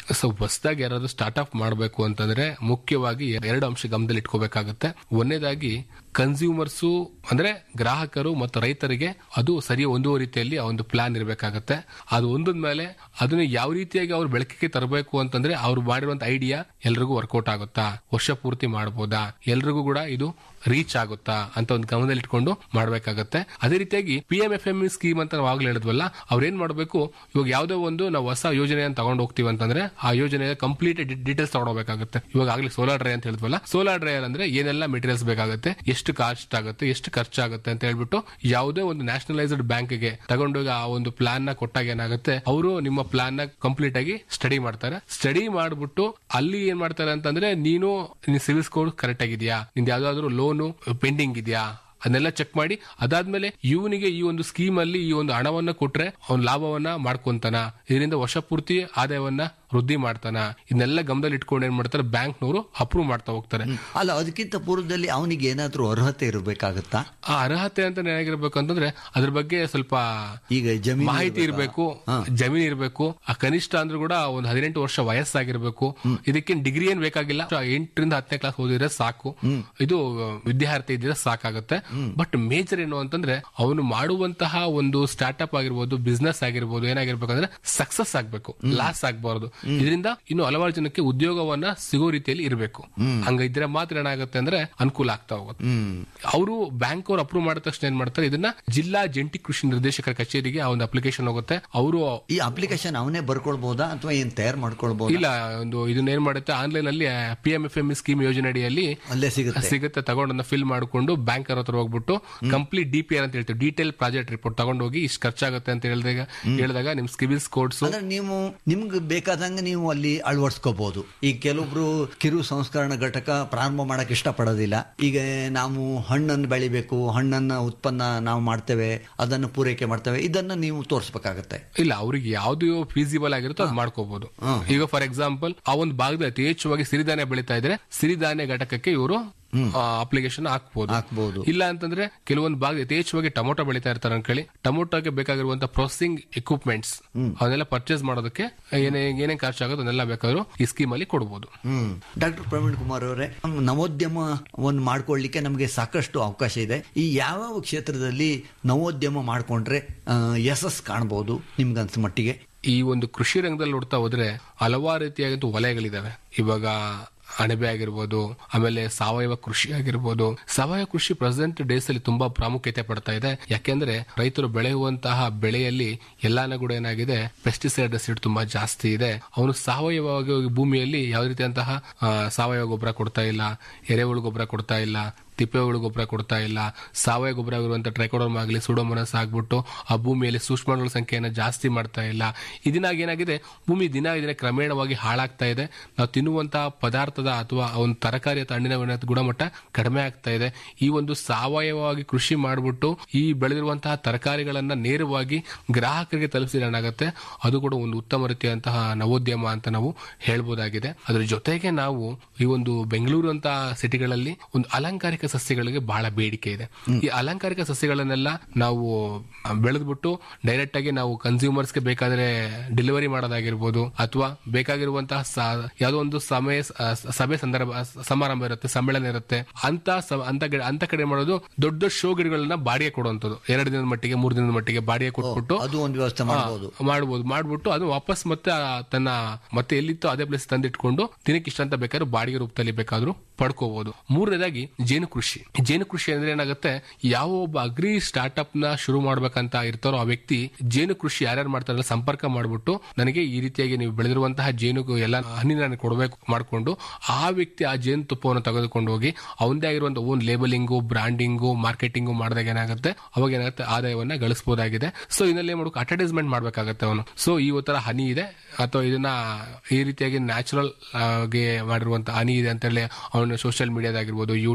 [SPEAKER 14] ಸೊ ಹೊಸದಾಗಿ ಯಾರಾದ್ರೂ ಸ್ಟಾರ್ಟ್ ಅಪ್ ಮಾಡಬೇಕು ಅಂತಂದ್ರೆ ಮುಖ್ಯವಾಗಿ ಎರಡು ಅಂಶ ಗಮನದಲ್ಲಿ ಇಟ್ಕೋಬೇಕಾಗುತ್ತೆ ಒಂದನೇದಾಗಿ ಕನ್ಸ್ಯೂಮರ್ಸು ಅಂದ್ರೆ ಗ್ರಾಹಕರು ಮತ್ತು ರೈತರಿಗೆ ಅದು ಸರಿ ಹೊಂದುವ ರೀತಿಯಲ್ಲಿ ಆ ಒಂದು ಪ್ಲಾನ್ ಇರಬೇಕಾಗತ್ತೆ ಅದು ಒಂದದ ಮೇಲೆ ಅದನ್ನ ಯಾವ ರೀತಿಯಾಗಿ ಅವ್ರು ಬೆಳಕಿಗೆ ತರಬೇಕು ಅಂತಂದ್ರೆ ಅವ್ರು ಮಾಡಿರುವಂತ ಐಡಿಯಾ ಎಲ್ರಿಗೂ ವರ್ಕೌಟ್ ಆಗುತ್ತಾ ವರ್ಷ ಪೂರ್ತಿ ಮಾಡಬಹುದಾ ಎಲ್ರಿಗೂ ಕೂಡ ಇದು ರೀಚ್ ಆಗುತ್ತಾ ಅಂತ ಒಂದು ಗಮನದಲ್ಲಿ ಇಟ್ಕೊಂಡು ಮಾಡಬೇಕಾಗತ್ತೆ ಅದೇ ರೀತಿಯಾಗಿ P M F M scheme ಅಂತ ನಾವು ಆಗ್ಲೇ ಹೇಳಿದ್ವಲ್ಲ ಅವ್ರು ಏನ್ ಮಾಡಬೇಕು ಇವಾಗ ಯಾವ್ದೋ ಒಂದು ನಾವು ಹೊಸ ಯೋಜನೆಯನ್ನು ತಗೊಂಡು ಹೋಗ್ತೀವಿ ಅಂತಂದ್ರೆ ಆ ಯೋಜನೆಯ ಕಂಪ್ಲೀಟ್ ಡೀಟೇಲ್ಸ್ ತಗೊಂಡೋಗ್ಬೇಕಾಗುತ್ತೆ ಇವಾಗ ಆಗ್ಲಿ ಸೋಲಾರ್ ಡ್ರೈ ಅಂತ ಹೇಳಿದ್ವಲ್ಲ ಸೋಲಾರ್ ಡ್ರೈಯರ್ ಅಂದ್ರೆ ಏನೆಲ್ಲ ಮೆಟೀರಿಯಲ್ಸ್ ಬೇಕಾಗುತ್ತೆ ಎಷ್ಟು ಕಾಸ್ಟ್ ಆಗುತ್ತೆ ಎಷ್ಟು ಖರ್ಚಾಗುತ್ತೆ ಅಂತ ಹೇಳ್ಬಿಟ್ಟು ಯಾವುದೇ ಒಂದು ನ್ಯಾಷನಲೈಸ್ಡ್ ಬ್ಯಾಂಕ್ಗೆ ತಗೊಂಡೋಗಿ ಆ ಒಂದು ಪ್ಲಾನ್ ನ ಕೊಟ್ಟಾಗ ಏನಾಗುತ್ತೆ ಅವರು ನಿಮ್ಮ ಪ್ಲಾನ್ ನ ಕಂಪ್ಲೀಟ್ ಆಗಿ ಸ್ಟಡಿ ಮಾಡ್ತಾರೆ ಸ್ಟಡಿ ಮಾಡ್ಬಿಟ್ಟು ಅಲ್ಲಿ ಏನ್ ಮಾಡ್ತಾರೆ ಅಂತಂದ್ರೆ ನೀನು ಸಿವಿಲ್ ಸ್ಕೋರ್ ಕರೆಕ್ಟ್ ಆಗಿದ್ಯಾ ನಿಂದ ಯಾವ್ದಾದ್ರು ಲೋನು ಪೆಂಡಿಂಗ್ ಇದೆಯಾ ಅದನ್ನೆಲ್ಲ ಚೆಕ್ ಮಾಡಿ ಅದಾದ್ಮೇಲೆ ಇವನಿಗೆ ಈ ಒಂದು ಸ್ಕೀಮ್ ಅಲ್ಲಿ ಈ ಒಂದು ಹಣವನ್ನ ಕೊಟ್ರೆ ಅವ್ನ ಲಾಭವನ್ನ ಮಾಡ್ಕೊಂತಾನ ಇದರಿಂದ ವರ್ಷ ಪೂರ್ತಿ ಆದಾಯವನ್ನ ವೃದ್ಧಿ ಮಾಡ್ತಾನ ಇದನ್ನೆಲ್ಲ ಗಮನದಲ್ಲಿ ಇಟ್ಕೊಂಡು ಏನ್ ಮಾಡ್ತಾರೆ ಬ್ಯಾಂಕ್ನವರು ಅಪ್ರೂವ್ ಮಾಡ್ತಾ ಹೋಗ್ತಾರೆ
[SPEAKER 13] ಅಲ್ಲ ಅದಕ್ಕಿಂತ ಪೂರ್ವದಲ್ಲಿ ಅವನಿಗೆ ಏನಾದ್ರೂ ಅರ್ಹತೆ ಇರಬೇಕಾಗತ್ತಾ
[SPEAKER 14] ಆ ಅರ್ಹತೆ ಅಂತ ಏನಾಗಿರ್ಬೇಕು ಅಂತಂದ್ರೆ ಅದ್ರ ಬಗ್ಗೆ ಸ್ವಲ್ಪ
[SPEAKER 13] ಈಗ ಜಮೀನು
[SPEAKER 14] ಮಾಹಿತಿ ಇರಬೇಕು ಜಮೀನ್ ಇರಬೇಕು ಆ ಕನಿಷ್ಠ ಅಂದ್ರೂ ಕೂಡ ಒಂದು ಹದಿನೆಂಟು ವರ್ಷ ವಯಸ್ಸಾಗಿರ್ಬೇಕು ಇದಕ್ಕೆ ಡಿಗ್ರಿ ಏನ್ ಬೇಕಾಗಿಲ್ಲ ಎಂಟರಿಂದ ಹತ್ತನೇ ಕ್ಲಾಸ್ ಓದಿದ್ರೆ ಸಾಕು ಇದು ವಿದ್ಯಾರ್ಥಿ ಇದ್ರೆ ಸಾಕಾಗುತ್ತೆ ಬಟ್ ಮೇಜರ್ ಏನು ಅಂತಂದ್ರೆ ಅವನು ಮಾಡುವಂತಹ ಒಂದು ಸ್ಟಾರ್ಟ್ಅಪ್ ಆಗಿರ್ಬೋದು ಬಿಸ್ನೆಸ್ ಆಗಿರ್ಬೋದು ಏನಾಗಿರ್ಬೇಕಂದ್ರೆ ಸಕ್ಸಸ್ ಆಗ್ಬೇಕು ಲಾಸ್ ಆಗ್ಬಾರ್ದು ಇದರಿಂದ ಇನ್ನು ಹಲವಾರು ಜನಕ್ಕೆ ಉದ್ಯೋಗವನ್ನ ಸಿಗೋ ರೀತಿಯಲ್ಲಿ ಇರಬೇಕು ಹಂಗಿದ್ರೆ ಮಾತ್ರ ಏನಾಗುತ್ತೆ ಅಂದ್ರೆ ಅನುಕೂಲ ಆಗ್ತಾ ಹೋಗುತ್ತೆ ಅವರು ಬ್ಯಾಂಕ್ ಅವ್ರು ಅಪ್ರೂವ್ ಮಾಡಿದ ತಕ್ಷಣ ಏನ್ ಮಾಡ್ತಾರೆ ಇದನ್ನ ಜಿಲ್ಲಾ ಜಂಟಿ ಕೃಷಿ ನಿರ್ದೇಶಕರ ಕಚೇರಿಗೆ ಆ ಒಂದು ಅಪ್ಲಿಕೇಶನ್ ಹೋಗುತ್ತೆ ಅವರು
[SPEAKER 13] ಈ ಅಪ್ಲಿಕೇಶನ್ ಅವನೇ ಬರ್ಕೊಳ್ಬಹುದಾ ಅಥವಾ ಏನ್ ತಯಾರು ಮಾಡ್ಕೊಳ್ಬಹುದಾ
[SPEAKER 14] ಇಲ್ಲ ಒಂದು ಇದನ್ನ ಏನ್ ಮಾಡುತ್ತೆ ಆನ್ಲೈನ್ ಅಲ್ಲಿ P M F M scheme ಯೋಜನೆ ಅಡಿಯಲ್ಲಿ
[SPEAKER 13] ಅಲ್ಲೇ ಸಿಗುತ್ತೆ
[SPEAKER 14] ಸಿಗುತ್ತೆ ತಗೊಂಡನ್ನ ಫಿಲ್ ಮಾಡಿಕೊಂಡು ಬ್ಯಾಂಕ್ ಹತ್ರ ಹೋಗ್ಬಿಟ್ಟು ಕಂಪ್ಲೀಟ್ ಡಿ ಪಿ ಆರ್ ಅಂತ ಹೇಳ್ತೀವಿ ಡೀಟೇಲ್ ಪ್ರಾಜೆಕ್ಟ್ ರಿಪೋರ್ಟ್ ತಗೊಂಡೋಗಿ ಇಷ್ಟು ಖರ್ಚಾಗುತ್ತೆ ಅಂತ ಹೇಳಿದಾಗ ಹೇಳಿದಾಗ ನಿಮ್ ಸಿವಿಲ್ ಸ್ಕೋರ್ಸ್
[SPEAKER 13] ಅಂದ್ರೆ ನೀವು ನಿಮ್ಗೆ ಬೇಕಾದಂಗೆ ನೀವು ಅಲ್ಲಿ ಅಳವಡಿಸ್ಕೋಬಹುದು ಈಗ ಕೆಲವೊಬ್ರು ಕಿರು ಸಂಸ್ಕರಣ ಘಟಕ ಪ್ರಾರಂಭ ಮಾಡಕ್ ಇಷ್ಟಪಡೋದಿಲ್ಲ ಈಗ ನಾವು ಹಣ್ಣನ್ನು ಬೆಳಿಬೇಕು ಹಣ್ಣನ್ನ ಉತ್ಪನ್ನ ನಾವು ಮಾಡ್ತೇವೆ ಅದನ್ನು ಪೂರೈಕೆ ಮಾಡ್ತೇವೆ ಇದನ್ನ ನೀವು ತೋರಿಸ್ಬೇಕಾಗತ್ತೆ
[SPEAKER 14] ಇಲ್ಲ ಅವ್ರಿಗೆ ಯಾವ್ದು ಫೀಸಿಬಲ್ ಆಗಿರುತ್ತೋ ಅದು ಮಾಡ್ಕೋಬಹುದು ಈಗ ಫಾರ್ ಎಕ್ಸಾಂಪಲ್ ಆ ಒಂದು ಭಾಗದಲ್ಲಿ ಅತಿ ಹೆಚ್ಚುವಾಗಿ ಸಿರಿಧಾನ್ಯ ಬೆಳೀತಾ ಇದ್ರೆ ಸಿರಿಧಾನ್ಯ ಘಟಕಕ್ಕೆ ಇವರು ಅಪ್ಲಿಕೇಶನ್ ಹಾಕ್ಬಹುದು
[SPEAKER 13] ಹಾಕ್ಬಹುದು
[SPEAKER 14] ಇಲ್ಲ ಅಂತಂದ್ರೆ ಕೆಲವೊಂದು ಭಾಗ ಯಥೇಚ್ಛವಾಗಿ ಟೊಮೊಟೊ ಬೆಳೀತಾ ಇರ್ತಾರೆ ಅನ್ಕೊಳ್ಳಿ ಟೊಮೊಟೊಗೆ ಬೇಕಾಗಿರುವಂತ ಪ್ರೊಸೆಸಿಂಗ್ ಎಕ್ವಿಪ್ಮೆಂಟ್ಸ್ ಅವನ್ನೆಲ್ಲ ಪರ್ಚೇಸ್ ಮಾಡೋದಕ್ಕೆ ಏನೇ ಏನೇನ್ ಖರ್ಚಾಗೋದು ಅದನ್ನೆಲ್ಲ ಬೇಕಾದ್ರೂ ಈ ಸ್ಕೀಮ್ ಅಲ್ಲಿ ಕೊಡಬಹುದು
[SPEAKER 13] ಹ್ಮ್ ಡಾಕ್ಟರ್ ಪ್ರವೀಣ್ ಕುಮಾರ್ ಅವರೇ ನವೋದ್ಯಮವನ್ನು ಮಾಡ್ಕೊಳ್ಳಿಕ್ಕೆ ನಮಗೆ ಸಾಕಷ್ಟು ಅವಕಾಶ ಇದೆ ಈ ಯಾವ ಕ್ಷೇತ್ರದಲ್ಲಿ ನವೋದ್ಯಮ ಮಾಡ್ಕೊಂಡ್ರೆ ಆ, ಯಶಸ್ಸು ಕಾಣಬಹುದು ನಿಮ್ಗನ್ಸ ಮಟ್ಟಿಗೆ
[SPEAKER 14] ಈ ಒಂದು ಕೃಷಿ ರಂಗದಲ್ಲಿ ನೋಡ್ತಾ ಹೋದ್ರೆ ಹಲವಾರು ರೀತಿಯಾದಂತ ವಲಯಗಳಿದಾವೆ ಇವಾಗ ಅಣಬೆ ಆಗಿರ್ಬೋದು ಆಮೇಲೆ ಸಾವಯವ ಕೃಷಿ ಆಗಿರ್ಬೋದು ಸಾವಯವ ಕೃಷಿ ಪ್ರೆಸೆಂಟ್ ಡೇಸ್ ಅಲ್ಲಿ ತುಂಬಾ ಪ್ರಾಮುಖ್ಯತೆ ಪಡ್ತಾ ಇದೆ ಯಾಕೆಂದ್ರೆ ರೈತರು ಬೆಳೆಯುವಂತಹ ಬೆಳೆಯಲ್ಲಿ ಎಲ್ಲಾನ ಕೂಡ ಏನಾಗಿದೆ ಪೆಸ್ಟಿಸೈಡ್ ರೆಸಿಡ್ ತುಂಬಾ ಜಾಸ್ತಿ ಇದೆ ಅವನು ಸಾವಯವವಾಗಿ ಹೋಗಿ ಭೂಮಿಯಲ್ಲಿ ಯಾವ ರೀತಿಯಂತಹ ಆ, ಸಾವಯವ ಗೊಬ್ಬರ ಕೊಡ್ತಾ ಇಲ್ಲ ಎರೆಹುಳು ಗೊಬ್ಬರ ಕೊಡ್ತಾ ಇಲ್ಲ ತಿಪ್ಪೆಹುಳು ಗೊಬ್ಬರ ಕೊಡ್ತಾ ಇಲ್ಲ ಸಾವಯವ ಗೊಬ್ಬರ ಆಗಿರುವಂತ ಟ್ರೈಕೋಡರ್ಮ್ ಆಗಲಿ ಸುಡೋಮನಸ್ ಆಗ್ಬಿಟ್ಟು ಆ ಭೂಮಿಯಲ್ಲಿ ಸೂಕ್ಷ್ಮಗಳ ಸಂಖ್ಯೆಯನ್ನು ಜಾಸ್ತಿ ಮಾಡ್ತಾ ಇಲ್ಲ ಇದನ್ನಾಗಿ ಏನಾಗಿದೆ ಭೂಮಿ ದಿನ ದಿನ ಕ್ರಮೇಣವಾಗಿ ಹಾಳಾಗ್ತಾ ಇದೆ ನಾವು ತಿನ್ನುವಂತಹ ಪದಾರ್ಥದ ಅಥವಾ ಒಂದು ತರಕಾರಿ ಅಥವಾ ಹಣ್ಣಿನ ಗುಣ- ಗುಣಮಟ್ಟ ಕಡಿಮೆ ಆಗ್ತಾ ಇದೆ ಈ ಒಂದು ಸಾವಯವವಾಗಿ ಕೃಷಿ ಮಾಡಿಬಿಟ್ಟು ಈ ಬೆಳೆದಿರುವಂತಹ ತರಕಾರಿಗಳನ್ನ ನೇರವಾಗಿ ಗ್ರಾಹಕರಿಗೆ ತಲುಪಿಸಿದ್ರೆ ಏನಾಗುತ್ತೆ ಅದು ಕೂಡ ಒಂದು ಉತ್ತಮ ರೀತಿಯಂತಹ ನವೋದ್ಯಮ ಅಂತ ನಾವು ಹೇಳ್ಬೋದಾಗಿದೆ ಅದ್ರ ಜೊತೆಗೆ ನಾವು ಈ ಒಂದು ಬೆಂಗಳೂರು ಅಂತ ಸಿಟಿಗಳಲ್ಲಿ ಒಂದು ಅಲಂಕಾರಿಕ ಸಸ್ಯಗಳಿಗೆ ಬಹಳ ಬೇಡಿಕೆ ಇದೆ ಈ ಅಲಂಕಾರಿಕ ಸಸ್ಯಗಳನ್ನೆಲ್ಲ ನಾವು ಬೆಳೆದ್ಬಿಟ್ಟು ಡೈರೆಕ್ಟ್ ಆಗಿ ನಾವು ಕನ್ಸ್ಯೂಮರ್ಸ್ಗೆ ಬೇಕಾದ್ರೆ ಡೆಲಿವರಿ ಮಾಡೋದಾಗಿರ್ಬೋದು ಅಥವಾ ಬೇಕಾಗಿರುವಂತಹ ಸ- ಯಾವುದೋ ಒಂದು ಸಮಯ ಸ- ಸಭೆ ಸಂದರ್ಭ ಸಮಾರಂಭ ಇರುತ್ತೆ ಸಮ್ಮೇಳನ ಇರುತ್ತೆ ಅಂತ ಸ- ಅಂತ ಗಿಡ- ಅಂತ ಕಡೆ ಮಾಡೋದು ದೊಡ್ಡ ದೊಡ್ಡ ಶೋ ಗಿಡಗಳನ್ನ ಬಾಡಿಗೆ ಕೊಡುವಂಥದ್ದು ಎರಡು ದಿನದ ಮಟ್ಟಿಗೆ ಮೂರು ದಿನದ ಮಟ್ಟಿಗೆ ಬಾಡಿಗೆ ಕೊಟ್ಬಿಟ್ಟು
[SPEAKER 13] ಅದು ಒಂದು ವ್ಯವಸ್ಥೆ ಮಾಡಬಹುದು
[SPEAKER 14] ಮಾಡ್ಬೋದು ಮಾಡ್ಬಿಟ್ಟು ಅದು ವಾಪಸ್ ಮತ್ತೆ ಆ ತನ್ನ ಮತ್ತೆ ಎಲ್ಲಿತ್ತೋ ಅದೇ ಪ್ಲೇಸ್ ತಂದಿಟ್ಕೊಂಡು ದಿನಕ್ಕೆ ಇಷ್ಟ ಅಂತ ಬೇಕಾದ್ರೂ ಬಾಡಿಗೆ ರೂಪದಲ್ಲಿ ಬೇಕಾದ್ರೂ ಪಡ್ಕೋಬಹುದು ಮೂರನೇದಾಗಿ ಜೇನು ಕೃಷಿ ಜೇನು ಕೃಷಿ ಅಂದ್ರೆ ಏನಾಗುತ್ತೆ ಯಾವ ಒಬ್ಬ ಅಗ್ರಿ ಸ್ಟಾರ್ಟ್ಅಪ್ ನ ಶುರು ಮಾಡ್ಬೇಕಂತ ಇರ್ತಾರೋ ಆ ವ್ಯಕ್ತಿ ಜೇನು ಕೃಷಿ ಯಾರ್ಯಾರು ಮಾಡ್ತಾರಲ್ಲ ಸಂಪರ್ಕ ಮಾಡ್ಬಿಟ್ಟು ನನಗೆ ಈ ರೀತಿಯಾಗಿ ನೀವು ಬೆಳೆದಿರುವಂತಹ ಜೇನು ಎಲ್ಲ ಹಣ್ಣಿನ ನನಗೆ ಕೊಡಬೇಕು ಮಾಡ್ಕೊಂಡು ಆ ವ್ಯಕ್ತಿ ಆ ಜೇನು ತುಪ್ಪವನ್ನು ತೆಗೆದುಕೊಂಡು ಹೋಗಿ ಅವನದೇ ಆಗಿರುವಂತಹ ಓನ್ ಲೇಬಲಿಂಗು ಬ್ರಾಂಡಿಂಗು ಮಾರ್ಕೆಟಿಂಗ್ ಮಾಡಿದಾಗ ಏನಾಗುತ್ತೆ ಅವಾಗ ಏನಾಗುತ್ತೆ ಆದಾಯವನ್ನ ಗಳಿಸಬಹುದಾಗಿದೆ ಸೊ ಇದನ್ನೇ ಏನ್ ಮಾಡ್ಬೇಕು ಅಡ್ವರ್ಟೈಸ್ಮೆಂಟ್ ಮಾಡ್ಬೇಕಾಗತ್ತೆ ಅವನು ಸೊ ಈ ತರ ಹನಿ ಇದೆ ಅಥವಾ ಇದನ್ನ ಈ ರೀತಿಯಾಗಿ ನ್ಯಾಚುರಲ್ ಆಗಿ ಮಾಡಿರುವಂತಹ ಹನಿ ಇದೆ ಅಂತ ಹೇಳಿ ಅವನು ಸೋಷಿಯಲ್ ಮೀಡಿಯಾದಾಗಿರ್ಬೋದು ಯೂಟ್ಯೂಬ್ ಆಗಿರ್ಬೋದು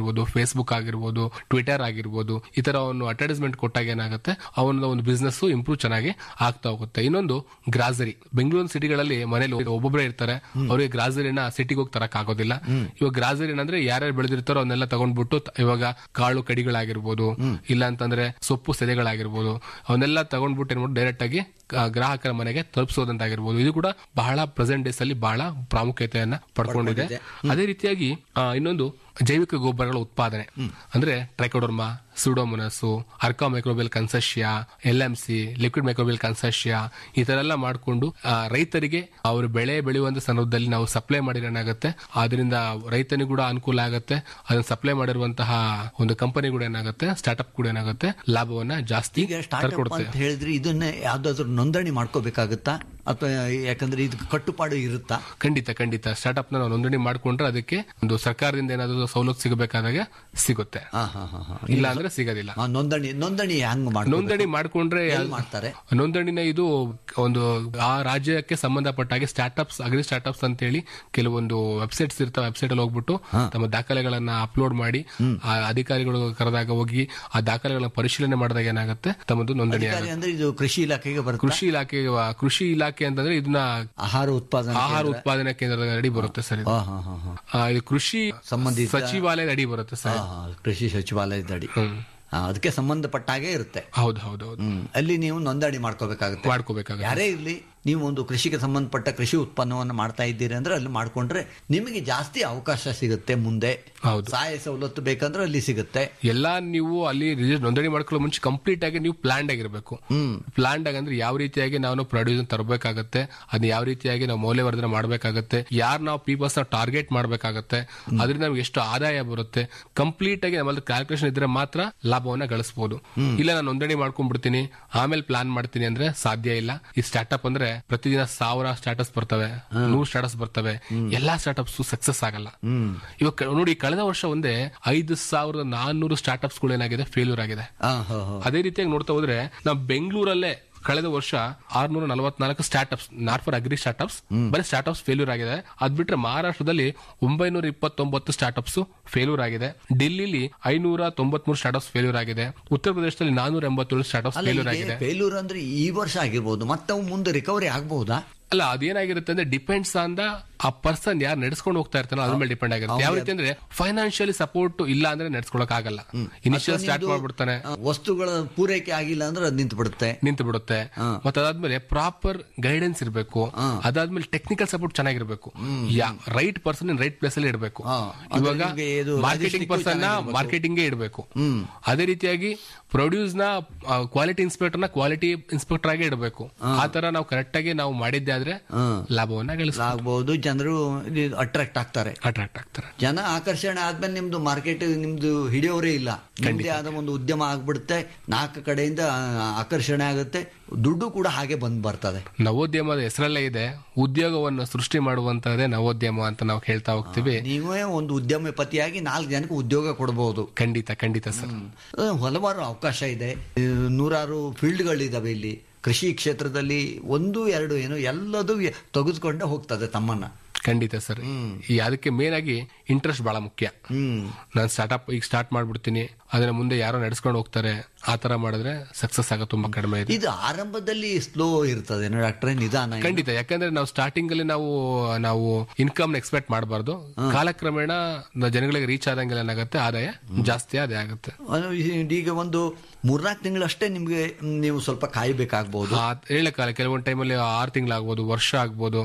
[SPEAKER 14] ಆಗಿರ್ಬೋದು ಫೇಸ್ಬುಕ್ ಆಗಿರ್ಬೋದು ಟ್ವಿಟರ್ ಆಗಿರ್ಬೋದು ಈ ತರ ಅವನು ಅಡ್ವರ್ಟೈಸ್ಮೆಂಟ್ ಕೊಟ್ಟಾಗ ಏನಾಗುತ್ತೆ ಅವನ ಒಂದು ಬಿಸ್ನೆಸ್ ಇಂಪ್ರೂವ್ ಚೆನ್ನಾಗಿ ಆಗ್ತಾ ಹೋಗುತ್ತೆ ಇನ್ನೊಂದು ಗ್ರಾಸರಿ ಬೆಂಗಳೂರು ಸಿಟಿಗಳಲ್ಲಿ ಮನೇಲಿ ಒಬ್ಬೊಬ್ಬರೇ ಇರ್ತಾರೆ ಅವರಿಗೆ ಗ್ರಾಸರಿನ ಸಿಟಿಗೆ ಹೋಗಿ ತರಕ್ ಆಗೋದಿಲ್ಲ ಇವಾಗ ಗ್ರಾಸರಿ ಅಂದ್ರೆ ಯಾರ್ಯಾರು ಬೆಳೆದಿರ್ತಾರೋ ಅವನ್ನೆಲ್ಲ ತಗೊಂಡ್ಬಿಟ್ಟು ತ- ಇವಾಗ ಕಾಳು ಕಡಿಗಳಾಗಿರ್ಬೋದು ಇಲ್ಲ ಅಂತಂದ್ರೆ ಸೊಪ್ಪು ಸೆದೆಗಳಾಗಿರ್ಬೋದು ಅವನ್ನೆಲ್ಲ ತಗೊಂಡ್ಬಿಟ್ಟು ಏನ್ ಮಾಡ್ಬೋದು ಡೈರೆಕ್ಟ್ ಆಗಿ ಆ, ಗ್ರಾಹಕರ ಮನೆಗೆ ತಲುಪಿಸೋದಂತಾಗಿರ್ಬೋದು ಇದು ಕೂಡ ಬಹಳ ಪ್ರೆಸೆಂಟ್ ಡೇಸ್ ಅಲ್ಲಿ ಬಹಳ ಪ್ರಾಮುಖ್ಯತೆಯನ್ನ ಪಡ್ಕೊಂಡಿದೆ ಅದೇ ರೀತಿಯಾಗಿ ಆ, ಇನ್ನೊಂದು ಜೈವಿಕ ಗೊಬ್ಬರಗಳ ಉತ್ಪಾದನೆ ಅಂದ್ರೆ trichoderma pseudomonas Arka microbial consortia L M C liquid microbial consortia ಈ ತರ ಎಲ್ಲ ಮಾಡಿಕೊಂಡು ರೈತರಿಗೆ ಅವರು ಬೆಳೆ ಬೆಳೆಯುವಂತ ಸಂದರ್ಭದಲ್ಲಿ ನಾವು ಸಪ್ಲೈ ಮಾಡಿದ್ರೆ ಏನಾಗುತ್ತೆ ಅದರಿಂದ ರೈತನಿಗೂ ಕೂಡ ಅನುಕೂಲ ಆಗುತ್ತೆ ಅದನ್ನ ಸಪ್ಲೈ ಮಾಡಿರುವಂತಹ ಒಂದು ಕಂಪನಿ ಕೂಡ ಏನಾಗುತ್ತೆ ಸ್ಟಾರ್ಟ್ಅಪ್ ಕೂಡ ಏನಾಗುತ್ತೆ ಲಾಭವನ್ನ ಜಾಸ್ತಿ
[SPEAKER 13] ಸ್ಟಾರ್ಟ್ಅಪ್
[SPEAKER 14] ತರ್ಕೊಡುತ್ತೆ
[SPEAKER 13] ಅಂತ ಹೇಳಿದ್ರೆ ಇದನ್ನ ಯಾವ್ದಾದ್ರು ನೋಂದಣಿ ಮಾಡ್ಕೋಬೇಕಾಗುತ್ತಾ ಅಥವಾ ಯಾಕಂದ್ರೆ ಇದು ಕಟ್ಟುಪಾಡು ಇರುತ್ತಾ
[SPEAKER 14] ಖಂಡಿತ ಖಂಡಿತ ಸ್ಟಾರ್ಟ್ಅಪ್ ನ ನಾವು ನೋಂದಣಿ ಮಾಡ್ಕೊಂಡ್ರೆ ಅದಕ್ಕೆ ಒಂದು ಸರ್ಕಾರದಿಂದ ಏನಾದ್ರು ಸವಲತ್ತು ಸಿಗಬೇಕಾದಾಗ ಸಿಗುತ್ತೆ ಇಲ್ಲ ಅಂದ್ರೆ ಸಿಗೋದಿಲ್ಲ
[SPEAKER 13] ಆ, ನೋಂದಣಿ ನೋಂದಣಿ ಹೆಂಗ್ ಮಾಡ್ಕೋಬೇಕು?
[SPEAKER 14] ನೋಂದಣಿ ಮಾಡ್ಕೊಂಡ್ರೆ
[SPEAKER 13] ಎಲ್ಲಿ ಮಾಡ್ತಾರೆ
[SPEAKER 14] ನೋಂದಣಿನ ಇದು ಒಂದು ಆ ರಾಜ್ಯಕ್ಕೆ ಸಂಬಂಧಪಟ್ಟ ಹಾಗೆ ಸ್ಟಾರ್ಟ್ಅಪ್ಸ್ ಅಗ್ರಿ ಸ್ಟಾರ್ಟ್ಅಪ್ಸ್ ಅಂತ ಹೇಳಿ ಕೆಲವೊಂದು ವೆಬ್ಸೈಟ್ಸ್ ಇರ್ತಾವೆ ವೆಬ್ಸೈಟ್ ಅಲ್ಲಿ ಹೋಗ್ಬಿಟ್ಟು ತಮ್ಮ ದಾಖಲೆಗಳನ್ನ ಅಪ್ಲೋಡ್ ಮಾಡಿ ಆ ಅಧಿಕಾರಿಗಳು ಕರೆದಾಗ ಹೋಗಿ ಆ ದಾಖಲೆಗಳನ್ನ ಪರಿಶೀಲನೆ ಮಾಡಿದಾಗ ಏನಾಗುತ್ತೆ ತಮ್ಮದು ನೋಂದಣಿ
[SPEAKER 13] ಅಧಿಕಾರಿ
[SPEAKER 14] ಆಗುತ್ತೆ
[SPEAKER 13] ಅಂದ್ರೆ ಇದು ಕೃಷಿ ಇಲಾಖೆಗೆ ಬರುತ್ತೆ
[SPEAKER 14] ಕೃಷಿ ಇಲಾಖೆ ಕೃಷಿ ಇಲಾಖೆ ಅಂತಂದ್ರೆ ಇದನ್ನ
[SPEAKER 13] ಆಹಾರ ಉತ್ಪಾದನಾ
[SPEAKER 14] ಆಹಾರ
[SPEAKER 13] ಕೇಂದ್ರ.
[SPEAKER 14] ಉತ್ಪಾದನಾ ಕೇಂದ್ರದ ಅಡಿ ಬರುತ್ತೆ ಸರ್ ಇದು.
[SPEAKER 13] ಹಾ, ಹಾ, ಹಾ, ಹಾ.
[SPEAKER 14] ಆ, ಇದು ಕೃಷಿ
[SPEAKER 13] ಸಂಬಂಧಿತ
[SPEAKER 14] ಸಚಿವಾಲಯದ ಅಡಿ ಬರುತ್ತೆ ಸರ್
[SPEAKER 13] ಹಾ, ಹಾ, ಕೃಷಿ ಸಚಿವಾಲಯದ ಅಡಿ ಆ, ಅದಕ್ಕೆ ಸಂಬಂಧಪಟ್ಟ ಹಾಗೆ ಇರುತ್ತೆ
[SPEAKER 14] ಹೌದು ಹೌದು ಹೌದು
[SPEAKER 13] ಹ್ಮ್. ಅಲ್ಲಿ ನೀವು ನೋಂದಣಿ ಮಾಡ್ಕೋಬೇಕಾಗುತ್ತೆ
[SPEAKER 14] ಮಾಡ್ಕೋಬೇಕಾಗುತ್ತೆ
[SPEAKER 13] ಯಾರೇ ಇರ್ಲಿ ನೀವು ಒಂದು ಕೃಷಿಗೆ ಸಂಬಂಧಪಟ್ಟ ಕೃಷಿ ಉತ್ಪನ್ನವನ್ನು ಮಾಡ್ತಾ ಇದ್ದೀರಿ ಅಂದ್ರೆ ಅಲ್ಲಿ ಮಾಡ್ಕೊಂಡ್ರೆ ನಿಮಗೆ ಜಾಸ್ತಿ ಅವಕಾಶ ಸಿಗುತ್ತೆ ಮುಂದೆ ಸಹಾಯ ಸವಲತ್ತು ಬೇಕಂದ್ರೆ ಅಲ್ಲಿ ಸಿಗುತ್ತೆ
[SPEAKER 14] ಎಲ್ಲಾ ನೀವು ಅಲ್ಲಿ ರಿಜಿಸ್ಟರ್ ನೋಂದಣಿ ಮಾಡ್ಕೊಳ್ಳೋ ಮುಂಚೆ ಕಂಪ್ಲೀಟ್ ಆಗಿ ನೀವು ಪ್ಲಾನ್ಡ್ ಆಗಿರ್ಬೇಕು ಪ್ಲಾನ್ಡ್ ಆಗಿ ಅಂದ್ರೆ ಯಾವ ರೀತಿಯಾಗಿ ನಾವು ಪ್ರೊಡ್ಯೂಸ್ ತರಬೇಕಾಗತ್ತೆ ಅದನ್ನ ಯಾವ ರೀತಿಯಾಗಿ ನಾವು ಮೌಲ್ಯವರ್ಧನೆ ಮಾಡಬೇಕಾಗತ್ತೆ ಯಾರು ನಾವು ಪೀಪಲ್ಸ್ ನ ಟಾರ್ಗೆಟ್ ಮಾಡಬೇಕಾಗತ್ತೆ ಅದರಿಂದ ನಮ್ಗೆ ಎಷ್ಟು ಆದಾಯ ಬರುತ್ತೆ ಕಂಪ್ಲೀಟ್ ಆಗಿ ನಮ್ಮಲ್ಲಿ ಕ್ಯಾಲ್ಕುಲೇಷನ್ ಇದ್ರೆ ಮಾತ್ರ ಲಾಭವನ್ನ ಗಳಿಸಬಹುದು ಇಲ್ಲ ನಾನು ನೋಂದಣಿ ಮಾಡ್ಕೊಂಡ್ಬಿಡ್ತೀನಿ ಆಮೇಲೆ ಪ್ಲಾನ್ ಮಾಡ್ತೀನಿ ಅಂದ್ರೆ ಸಾಧ್ಯ ಇಲ್ಲ ಈ ಸ್ಟಾರ್ಟ್ಅಪ್ ಅಂದ್ರೆ ಪ್ರತಿದಿನ ಸಾವಿರ ಸ್ಟಾರ್ಟಸ್ ಬರ್ತವೆ ನೂರು ಸ್ಟಾರ್ಟಸ್ ಬರ್ತವೆ ಎಲ್ಲಾ ಸ್ಟಾರ್ಟ್ಅಪ್ಸ್ ಸಕ್ಸಸ್ ಆಗಲ್ಲ ಇವಾಗ ಕ- ನೋಡಿ ಕಳೆದ ವರ್ಷ ಒಂದೇ ಐದು ಸಾವಿರದ ನಾನ್ನೂರು ಸ್ಟಾರ್ಟ್ಅಪ್ಸ್ ಗಳು ಏನಾಗಿದೆ ಫೇಲ್ಯೂರ್ ಆಗಿದೆ ಅದೇ ರೀತಿಯಾಗಿ ನೋಡ್ತಾ ಹೋದ್ರೆ ನಾವು ಬೆಂಗಳೂರಲ್ಲೇ ಕಳೆದ ವರ್ಷ ಆರ್ನೂರ ನಲವತ್ನಾಲ್ಕು startups not for agri startups ಬರೀ ಸ್ಟಾರ್ಟ್ಅಪ್ಸ್ ಫೇಲ್ಯೂರ್ ಆಗಿದೆ ಅದ್ ಬಿಟ್ರೆ ಮಹಾರಾಷ್ಟ್ರದಲ್ಲಿ ಒಂಬೈನೂರ ಇಪ್ಪತ್ತೊಂಬತ್ತು ಸ್ಟಾರ್ಟ್ಅಪ್ಸ್ ಫೇಲ್ಯೂರ್ ಆಗಿದೆ ಡೆಲ್ಲಿಲಿ ಐನೂರ ತೊಂಬತ್ಮೂರು ಸ್ಟಾರ್ಟ್ಅಪ್ಸ್ ಫೇಲ್ಯೂರ್ ಆಗಿದೆ ಉತ್ತರ ಪ್ರದೇಶದಲ್ಲಿ ನಾನೂರ ಎಂಬತ್ತೇಳು ಸ್ಟಾರ್ಟ್ಅಪ್ಸ್ ಫೇಲ್ಯೂರ್ ಆಗಿದೆ
[SPEAKER 13] ಫೇಲ್ಯೂರ್ ಅಂದ್ರೆ ಈ ವರ್ಷ ಆಗಿರ್ಬೋದು ಮತ್ತೆ ಅವು ಮುಂದೆ ರಿಕವರಿ ಆಗಬಹುದಾ
[SPEAKER 14] ಅಲ್ಲ ಅದೇನಾಗಿರುತ್ತೆ ಅಂದ್ರೆ ಡಿಪೆಂಡ್ಸ್ ಆನ್ ದ ಆ ಪರ್ಸನ್ ಯಾರು ನಡೆಸ್ಕೊಂಡು ಹೋಗ್ತಾ ಇರ್ತಾನೋ ಅದ್ರ ಮೇಲೆ ಡಿಪೆಂಡ್ ಆಗಿರುತ್ತೆ ಯಾವ ರೀತಿ ಅಂದ್ರೆ ಫೈನಾನ್ಷಿಯಲಿ ಸಪೋರ್ಟ್ ಇಲ್ಲ ಅಂದ್ರೆ ನಡ್ಸ್ಕೊಳಕ್ ಆಗಲ್ಲ ಇನಿಷಿಯಲ್ ಸ್ಟಾರ್ಟ್ ಮಾಡ್ಬಿಡ್ತಾನೆ
[SPEAKER 13] ವಸ್ತುಗಳ ಪೂರೈಕೆ ಆಗಿಲ್ಲ ಅಂದ್ರೆ ಅದು ನಿಂತು ಬಿಡುತ್ತೆ
[SPEAKER 14] ನಿಂತು ಬಿಡುತ್ತೆ ಮತ್ತೆ ಅದಾದ್ಮೇಲೆ ಪ್ರಾಪರ್ ಗೈಡೆನ್ಸ್ ಇರಬೇಕು ಅದಾದ್ಮೇಲೆ ಟೆಕ್ನಿಕಲ್ ಸಪೋರ್ಟ್ ಚೆನ್ನಾಗಿರ್ಬೇಕು ರೈಟ್ ಪರ್ಸನ್ ರೈಟ್ ಪ್ಲೇಸ್ ಅಲ್ಲಿ ಇಡಬೇಕು
[SPEAKER 13] ಅದು
[SPEAKER 14] ಇವಾಗ
[SPEAKER 13] ನಿಮ್ಗೆ ಇದು
[SPEAKER 14] ಮಾರ್ಕೆಟಿಂಗ್
[SPEAKER 13] logistic
[SPEAKER 14] ಪರ್ಸನ್ ನ
[SPEAKER 13] ಚೆನ್ನಾಗಿರ್ಬೇಕು.
[SPEAKER 14] ಮಾರ್ಕೆಟಿಂಗ್ ಇಡಬೇಕು ಅದೇ ರೀತಿಯಾಗಿ ಪ್ರೊಡ್ಯೂಸ್ ನ ಕ್ವಾಲಿಟಿ ಇನ್ಸ್ಪೆಕ್ಟರ್ ನ ಕ್ವಾಲಿಟಿ ಇನ್ಸ್ಪೆಕ್ಟರ್ ಆಗಿ ಇಡಬೇಕು ಆ ತರ ನಾವು ಕರೆಕ್ಟ್ ಆಗಿ ನಾವು ಮಾಡಿದ್ದೆ ಆದ್ರೆ ಲಾಭವನ್ನ
[SPEAKER 13] ಆಗ್ಬಹುದು ಜನರು ಅಟ್ರಾಕ್ಟ್ ಆಗ್ತಾರೆ
[SPEAKER 14] ಅಟ್ರಾಕ್ಟ್ ಆಗ್ತಾರೆ
[SPEAKER 13] ಜನ ಆಕರ್ಷಣೆ ಆದ್ಮೇಲೆ ನಿಮ್ದು ಮಾರ್ಕೆಟ್ ನಿಮ್ದು ಹಿಡಿಯೋರೇ ಇಲ್ಲ ನಿಮ್ದೇ ಆದ ಒಂದು ಉದ್ಯಮ ಆಗ್ಬಿಡುತ್ತೆ ನಾಲ್ಕು ಕಡೆಯಿಂದ ಆ, ಆಕರ್ಷಣೆ ಆಗುತ್ತೆ ದುಡ್ಡು ಕೂಡ ಹಾಗೆ ಬಂದ್ ಬರ್ತದೆ
[SPEAKER 14] ನವೋದ್ಯಮದ ಹೆಸರಲ್ಲೇ ಇದೆ ಉದ್ಯೋಗವನ್ನು ಸೃಷ್ಟಿ ಮಾಡುವಂತದೇ ನವೋದ್ಯಮ ಅಂತ ನಾವು ಹೇಳ್ತಾ ಹೋಗ್ತೀವಿ
[SPEAKER 13] ನೀವೇ ಒಂದು ಉದ್ಯಮಪತಿಯಾಗಿ ನಾಲ್ಕು ಜನಕ್ಕೆ ಉದ್ಯೋಗ ಕೊಡಬಹುದು
[SPEAKER 14] ಖಂಡಿತ ಖಂಡಿತ ಸರ್
[SPEAKER 13] ಹಲವಾರು ಅವಕಾಶ ಇದೆ ಆ, ನೂರಾರು ಫೀಲ್ಡ್ಗಳಿದಾವೆ ಇಲ್ಲಿ ಕೃಷಿ ಕ್ಷೇತ್ರದಲ್ಲಿ ಒಂದು ಎರಡು ಏನು ಎಲ್ಲದೂ ತೆಗೆದುಕೊಂಡೇ ಹೋಗ್ತದೆ ತಮ್ಮನ್ನ
[SPEAKER 14] ಖಂಡಿತ ಸರ್ ಈ ಅದಕ್ಕೆ ಮೇನ್ ಆಗಿ ಇಂಟ್ರೆಸ್ಟ್ ಬಹಳ ಮುಖ್ಯ ನಾನು ಸ್ಟಾರ್ಟ್ಅಪ್ ಈಗ ಸ್ಟಾರ್ಟ್ ಮಾಡ್ಬಿಡ್ತೀನಿ ಅದನ್ನ ಮುಂದೆ ಯಾರೋ ನಡೆಸ್ಕೊಂಡು ಹೋಗ್ತಾರೆ ಆ ತರ ಮಾಡಿದ್ರೆ ಸಕ್ಸಸ್ ಆಗ ತುಂಬಾ ಕಡಿಮೆ ಇದೆ
[SPEAKER 13] ಇದು ಆರಂಭದಲ್ಲಿ ಸ್ಲೋ ಇರ್ತದೆ ಡಾಕ್ಟ್ರೆ ನಿಧಾನ
[SPEAKER 14] ಖಂಡಿತ ಯಾಕಂದ್ರೆ ನಾವು ಸ್ಟಾರ್ಟಿಂಗ್ ಅಲ್ಲಿ ನಾವು ನಾವು ಇನ್ಕಮ್ ಎಕ್ಸ್ಪೆಕ್ಟ್ ಮಾಡಬಾರ್ದು ಕಾಲಕ್ರಮೇಣ ನ- ಜನಗಳಿಗೆ ರೀಚ್ ಆದಂಗೆಲ್ಲ ಏನಾಗುತ್ತೆ ಆದಾಯ ಜಾಸ್ತಿ ಆದಾಯ ಆಗುತ್ತೆ
[SPEAKER 13] ಅದು ಈಗ ಒಂದು ಮೂರ್ನಾಲ್ಕು ತಿಂಗಳಷ್ಟೇ ನಿಮ್ಗೆ ಮ್, ನೀವು ಸ್ವಲ್ಪ ಕಾಯ್ಬೇಕಾಗ್ಬಹುದು
[SPEAKER 14] ಆ, ಹೇಳಕ್ಕಾಗಲ್ಲ ಕೆಲವೊಂದು ಟೈಮಲ್ಲಿ ಆರು ತಿಂಗಳಾಗ್ಬೋದು ವರ್ಷ ಆಗ್ಬೋದು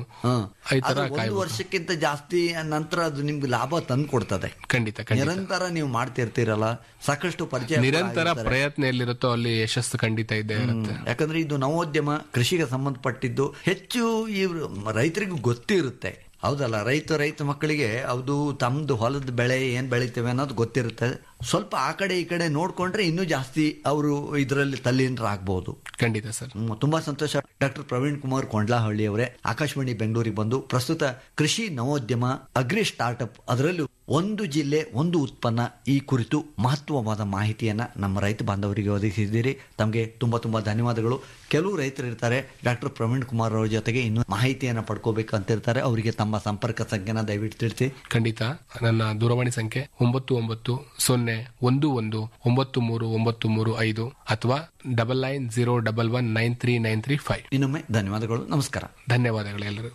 [SPEAKER 14] ಈ ತರ
[SPEAKER 13] ಆದ್ರೆ ಒಂದು
[SPEAKER 14] ಕಾಯ್ಬೋದು
[SPEAKER 13] ವರ್ಷಕ್ಕಿಂತ ಜಾಸ್ತಿ ನಂತರ ಅದು ನಿಮ್ಗೆ ಲಾಭ ತಂದು ಕೊಡ್ತದೆ
[SPEAKER 14] ಖಂಡಿತ ಖಂಡಿತ
[SPEAKER 13] ನಿರಂತರ ನೀವು ಮಾಡ್ತಿರ್ತೀರಲ್ಲ ಸಾಕಷ್ಟು ಪರಿಚಯ ಕೂಡ
[SPEAKER 14] ನಿರಂತರ
[SPEAKER 13] ಆಗಿರ್ತಾರೆ.
[SPEAKER 14] ಪ್ರಯತ್ನ ಎಲ್ಲಿರುತ್ತೋ ಅಲ್ಲಿ ಯಶಸ್ಸು ಖಂಡಿತ ಇದ್ದೇ ಇರುತ್ತೆ
[SPEAKER 13] ಯಾಕಂದ್ರೆ ಇದು ನವೋದ್ಯಮ ಕೃಷಿಗೆ ಸಂಬಂಧಪಟ್ಟಿದ್ದು ಹೆಚ್ಚು ಈ ರೈತರಿಗೂ ಗೊತ್ತಿರುತ್ತೆ ಹೌದಲ್ಲ ರೈತ ರೈತ ಮಕ್ಕಳಿಗೆ ಅದು ತಮ್ದು ಹೊಲದ ಬೆಳೆ ಏನ್ ಬೆಳಿತೇವೆ ಅನ್ನೋದು ಗೊತ್ತಿರುತ್ತೆ ಸ್ವಲ್ಪ ಆ ಕಡೆ ಈ ಕಡೆ ನೋಡ್ಕೊಂಡ್ರೆ ಇನ್ನೂ ಜಾಸ್ತಿ ಅವರು ಇದರಲ್ಲಿ ತಲ್ಲೀನರಾಗಬಹುದು
[SPEAKER 14] ಖಂಡಿತ ಸರ್
[SPEAKER 13] ತುಂಬಾ ಸಂತೋಷ ಡಾಕ್ಟರ್ ಪ್ರವೀಣ್ ಕುಮಾರ್ ಕೊಂಡ್ಲಹಳ್ಳಿ ಅವರೇ ಆಕಾಶವಾಣಿ ಬೆಂಗಳೂರಿಗೆ ಬಂದು ಪ್ರಸ್ತುತ ಕೃಷಿ ನವೋದ್ಯಮ ಅಗ್ರಿ ಸ್ಟಾರ್ಟ್ಅಪ್ ಅದರಲ್ಲೂ ಒಂದು ಜಿಲ್ಲೆ ಒಂದು ಉತ್ಪನ್ನ ಈ ಕುರಿತು ಮಹತ್ವವಾದ ಮಾಹಿತಿಯನ್ನು ನಮ್ಮ ರೈತ ಬಾಂಧವರಿಗೆ ಒದಗಿಸಿದ್ದೀರಿ ತಮಗೆ ತುಂಬ ತುಂಬ ಧನ್ಯವಾದಗಳು ಕೆಲವು ರೈತರು ಇರ್ತಾರೆ ಡಾಕ್ಟರ್ ಪ್ರವೀಣ್ ಕುಮಾರ್ ಅವರ ಜೊತೆಗೆ ಇನ್ನೂ ಮಾಹಿತಿಯನ್ನು ಪಡ್ಕೋಬೇಕು ಅಂತ ಇರ್ತಾರೆ ಅವರಿಗೆ ತಮ್ಮ ಸಂಪರ್ಕ ಸಂಖ್ಯೆನ ದಯವಿಟ್ಟು ತಿಳಿಸಿ
[SPEAKER 14] ಖಂಡಿತ ನನ್ನ ದೂರವಾಣಿ ಸಂಖ್ಯೆ ಒಂಬತ್ತು ಒಂಬತ್ತು ಸೊನ್ನೆ ಒಂದು ಒಂದು ಒಂಬತ್ತು ಮೂರು ಒಂಬತ್ತು ಮೂರು ಐದು ಅಥವಾ double nine zero double one nine three nine three five
[SPEAKER 13] ಇನ್ನೊಮ್ಮೆ ಧನ್ಯವಾದಗಳು ನಮಸ್ಕಾರ
[SPEAKER 14] ಧನ್ಯವಾದಗಳು ಎಲ್ಲರಿಗೂ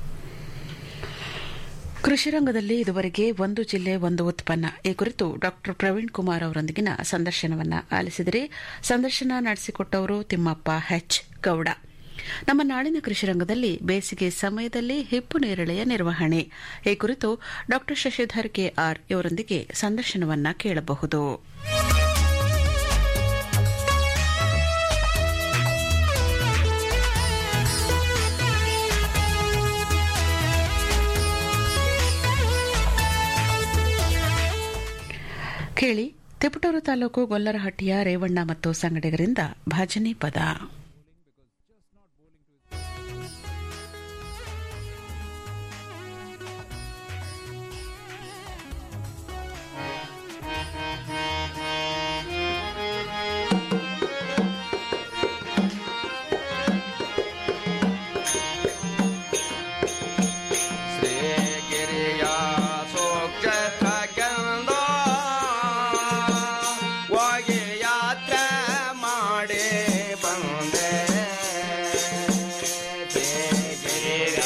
[SPEAKER 6] ಕೃಷಿ ರಂಗದಲ್ಲಿ ಇದುವರೆಗೆ ಒಂದು ಜಿಲ್ಲೆ ಒಂದು ಉತ್ಪನ್ನ ಈ ಕುರಿತು ಡಾಕ್ಟರ್ ಪ್ರವೀಣ್ ಕುಮಾರ್ ಅವರೊಂದಿಗಿನ ಸಂದರ್ಶನವನ್ನ ಆಲಿಸಿದರೆ ಸಂದರ್ಶನ ನಡೆಸಿಕೊಟ್ಟವರು ತಿಮ್ಮಪ್ಪ ಹೆಚ್ ಗೌಡ ನಮ್ಮ ನಾಳಿನ ಕೃಷಿ ರಂಗದಲ್ಲಿ ಬೇಸಿಗೆ ಸಮಯದಲ್ಲಿ ಹಿಪ್ಪು ನೇರಳೆಯ ನಿರ್ವಹಣೆ ಈ ಕುರಿತು ಡಾಕ್ಟರ್ ಶಶಿಧರ್ ಕೆಆರ್ ಇವರೊಂದಿಗೆ ಸಂದರ್ಶನವನ್ನ ಕೇಳಬಹುದು ಕೇಳಿ ತಿಪಟೂರು ತಾಲೂಕು ಗೊಲ್ಲರಹಟ್ಟಿಯ ರೇವಣ್ಣ ಮತ್ತು ಸಂಗಡಿಗರಿಂದ ಭಜನೆ ಪದ
[SPEAKER 15] ಶ್ರೀಗಿರಿಯ ಸೂಕ್ಷತೆಗೆಂದು ಹೋಗಿ ಯಾತ್ರೆ ಮಾಡಿ ಬಂದೆ ಶ್ರೀಗಿರಿಯ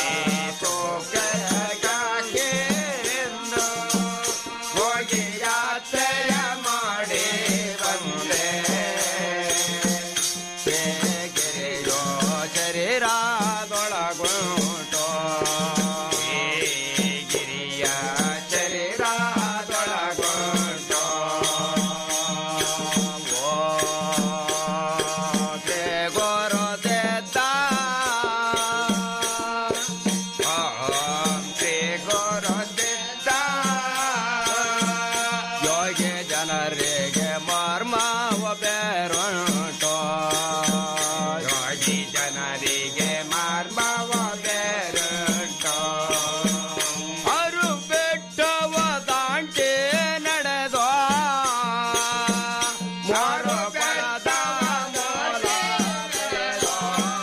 [SPEAKER 15] ಸೂಕ್ಷತೆಗೆಂದು ಹೋಗಿ ಯಾತ್ರೆ ಮಾಡಿ ಬಂದೆ ಶ್ರೀಗಿರಿಯೋ ಶರೀರದೊಳಗುಂಟೋ ಗಿರಿಯ ಶರೀರದೊಳಗುಂಟೋ ಓ ಶ್ರೀ ಗುರುದತ್ತ ಓಂ ಶ್ರೀ ಗುರುದತ್ತ ಯೋಗಿ ಜನರಿಗೆ ಮರ್ಮವ ಬೇರುಂಟೋ ಯೋಗಿ ಜನರಿಗೆ ಮರ್ಮವ ಬೇರುಂಟೋ ಅರು ಬೆಟ್ಟವ ದಾಂಟಿ ನಡೆದೋ ಮಾರು ಬೆಟ್ಟವ ಮೂಲ ಬೆಳೆದೋ.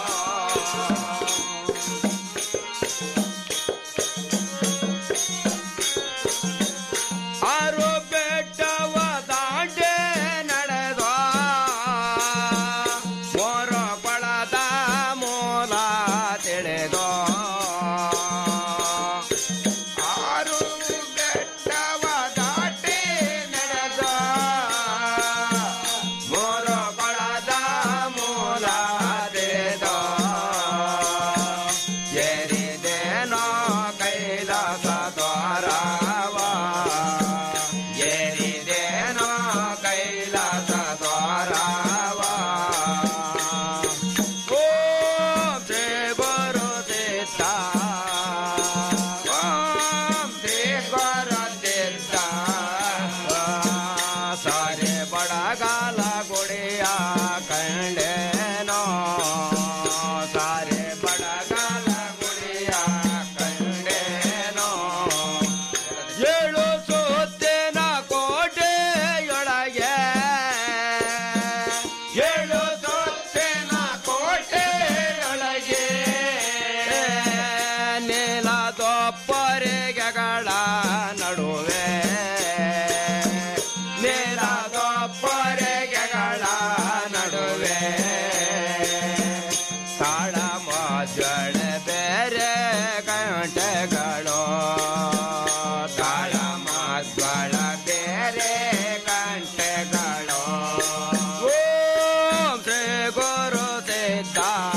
[SPEAKER 15] ಆರು ಬೆಟ್ಟವ ದಾಂಡೆ ನಡೆದ ಮೋರ ಕೊಳದ ಮೂಲ ತಿಳಿದೋ ಆರು ಬೆಟ್ಟವ ದಾಟಿ ನಡೆದ ಮೋರ ಕೊಳದ ಮೂಲ ತಿಳಿದೋ ಏರಿದೇನೋ ಕೈಲಾಸ ದ್ವಾರವ ಏರಿದೇನೋ ಕೈಲಾಸ ದ್ವಾರವ ಓಂ ಶ್ರೀ ಗುರುದಿತ್ತ ಓಂ ಶ್ರೀ ಗುರುದಿತ್ತ ಸಾರೆ ಬಡಗಾಲ ಗುಡಿಯ ಕಂಡೇನೋ ಸಾರೆ ಬಡಗಾಲ ಗುಡಿಯ ಕಂಡೇನೋ ಏಳು ಸುತ್ತಿನ ಕೋಟೆಯೊಳಗೆ ಏಳು ಸುತ್ತಿನ ಕೋಟೆಯೊಳಗೆ ನೀಲದೊಪ್ಪರಿಗೆಗಳ ನಡುವೆ ನೀಲದೊಪ್ಪರಿಗೆಗಳ ನಡುವೆ ತಾಳ ಮಜಳ ಬೇರೆ ಗಂಟೆಗಳು ತಾಳ ಮಜಳ ಬೇರೆ ಗಂಟೆಗಳು ಓಂ ಶ್ರೀ ಗುರು ಸಿದ್ಧ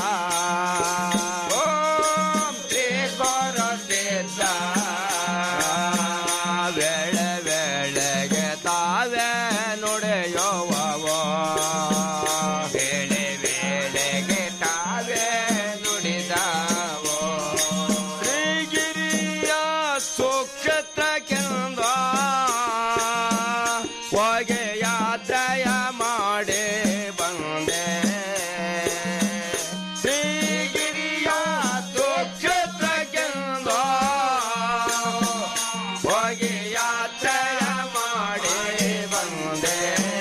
[SPEAKER 15] ಓಂ ಶ್ರೀ ಗುರು ಸಿದ್ಧ ವೇಳೆ ವೇಳೆಗೆ ತಾವೇ ನುಡಿಯುವವೋ ವೇಳೆ ವೇಳೆಗೆ ತಾವೇ ನುಡಿದವೋ ಶ್ರೀಗಿರಿಯ ಸೂಕ್ಷತ್ರಕ್ಕೆಂದ ಹೋಗಿ ಯಾತ್ರೆಯ ಮಾಡಿ ಬಂದೆ ಶ್ರೀಗಿರಿಯ ಸೂಕ್ಷತ್ರಕ್ಕೆಂದ ಹೋಗಿ ಯಾತ್ರೆ ಬಂದೆ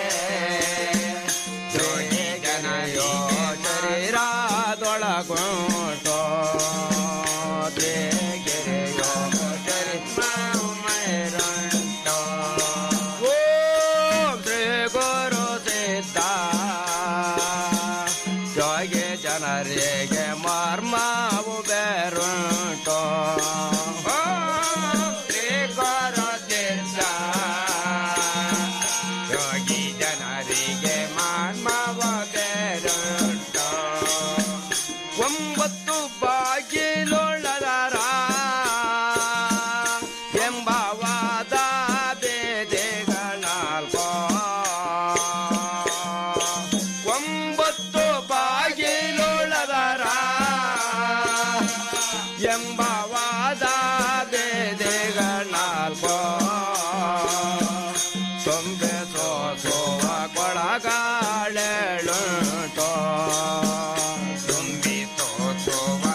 [SPEAKER 15] ಯೋಗಿ ಜನಯೋ ಶರೀರದೊಳಗುಂಟೋ ಗಿರಿಯೋ ಶರೀ ಮೈರಂಟೋ ಓಂ ಶ್ರೀ ಗುರು ಸಿದ್ಧ ಯೋಗಿ ಜನರಿಗೆ ಮರ್ಮವು ಬೇರುಂಟೋ ಓಂ ಶ್ರೀ ಗುರು ಸಿದ್ಧ ಯೋಗಿ ಜನರಿಗೆ ಮರ್ಮವ ಬೇರುಂಟೋ ಒಂಬತ್ತು ಬಾಗಿಲೊಳರ ಎಂಬವಾದ ಬೇದೆಗಳಲ್ಕೋ ಒಂಬತ್ತು ಬಾಗಿಲೊಳರ ಎಂಬವಾದ ಬೇದೆಗಳಲ್ಕೋ ಸೊಂಬೆ ಸೋಸುವ ಕೊಳಗಾಳೆಳುಂಟೋ ತುಂಬಿ ತೋಸುವ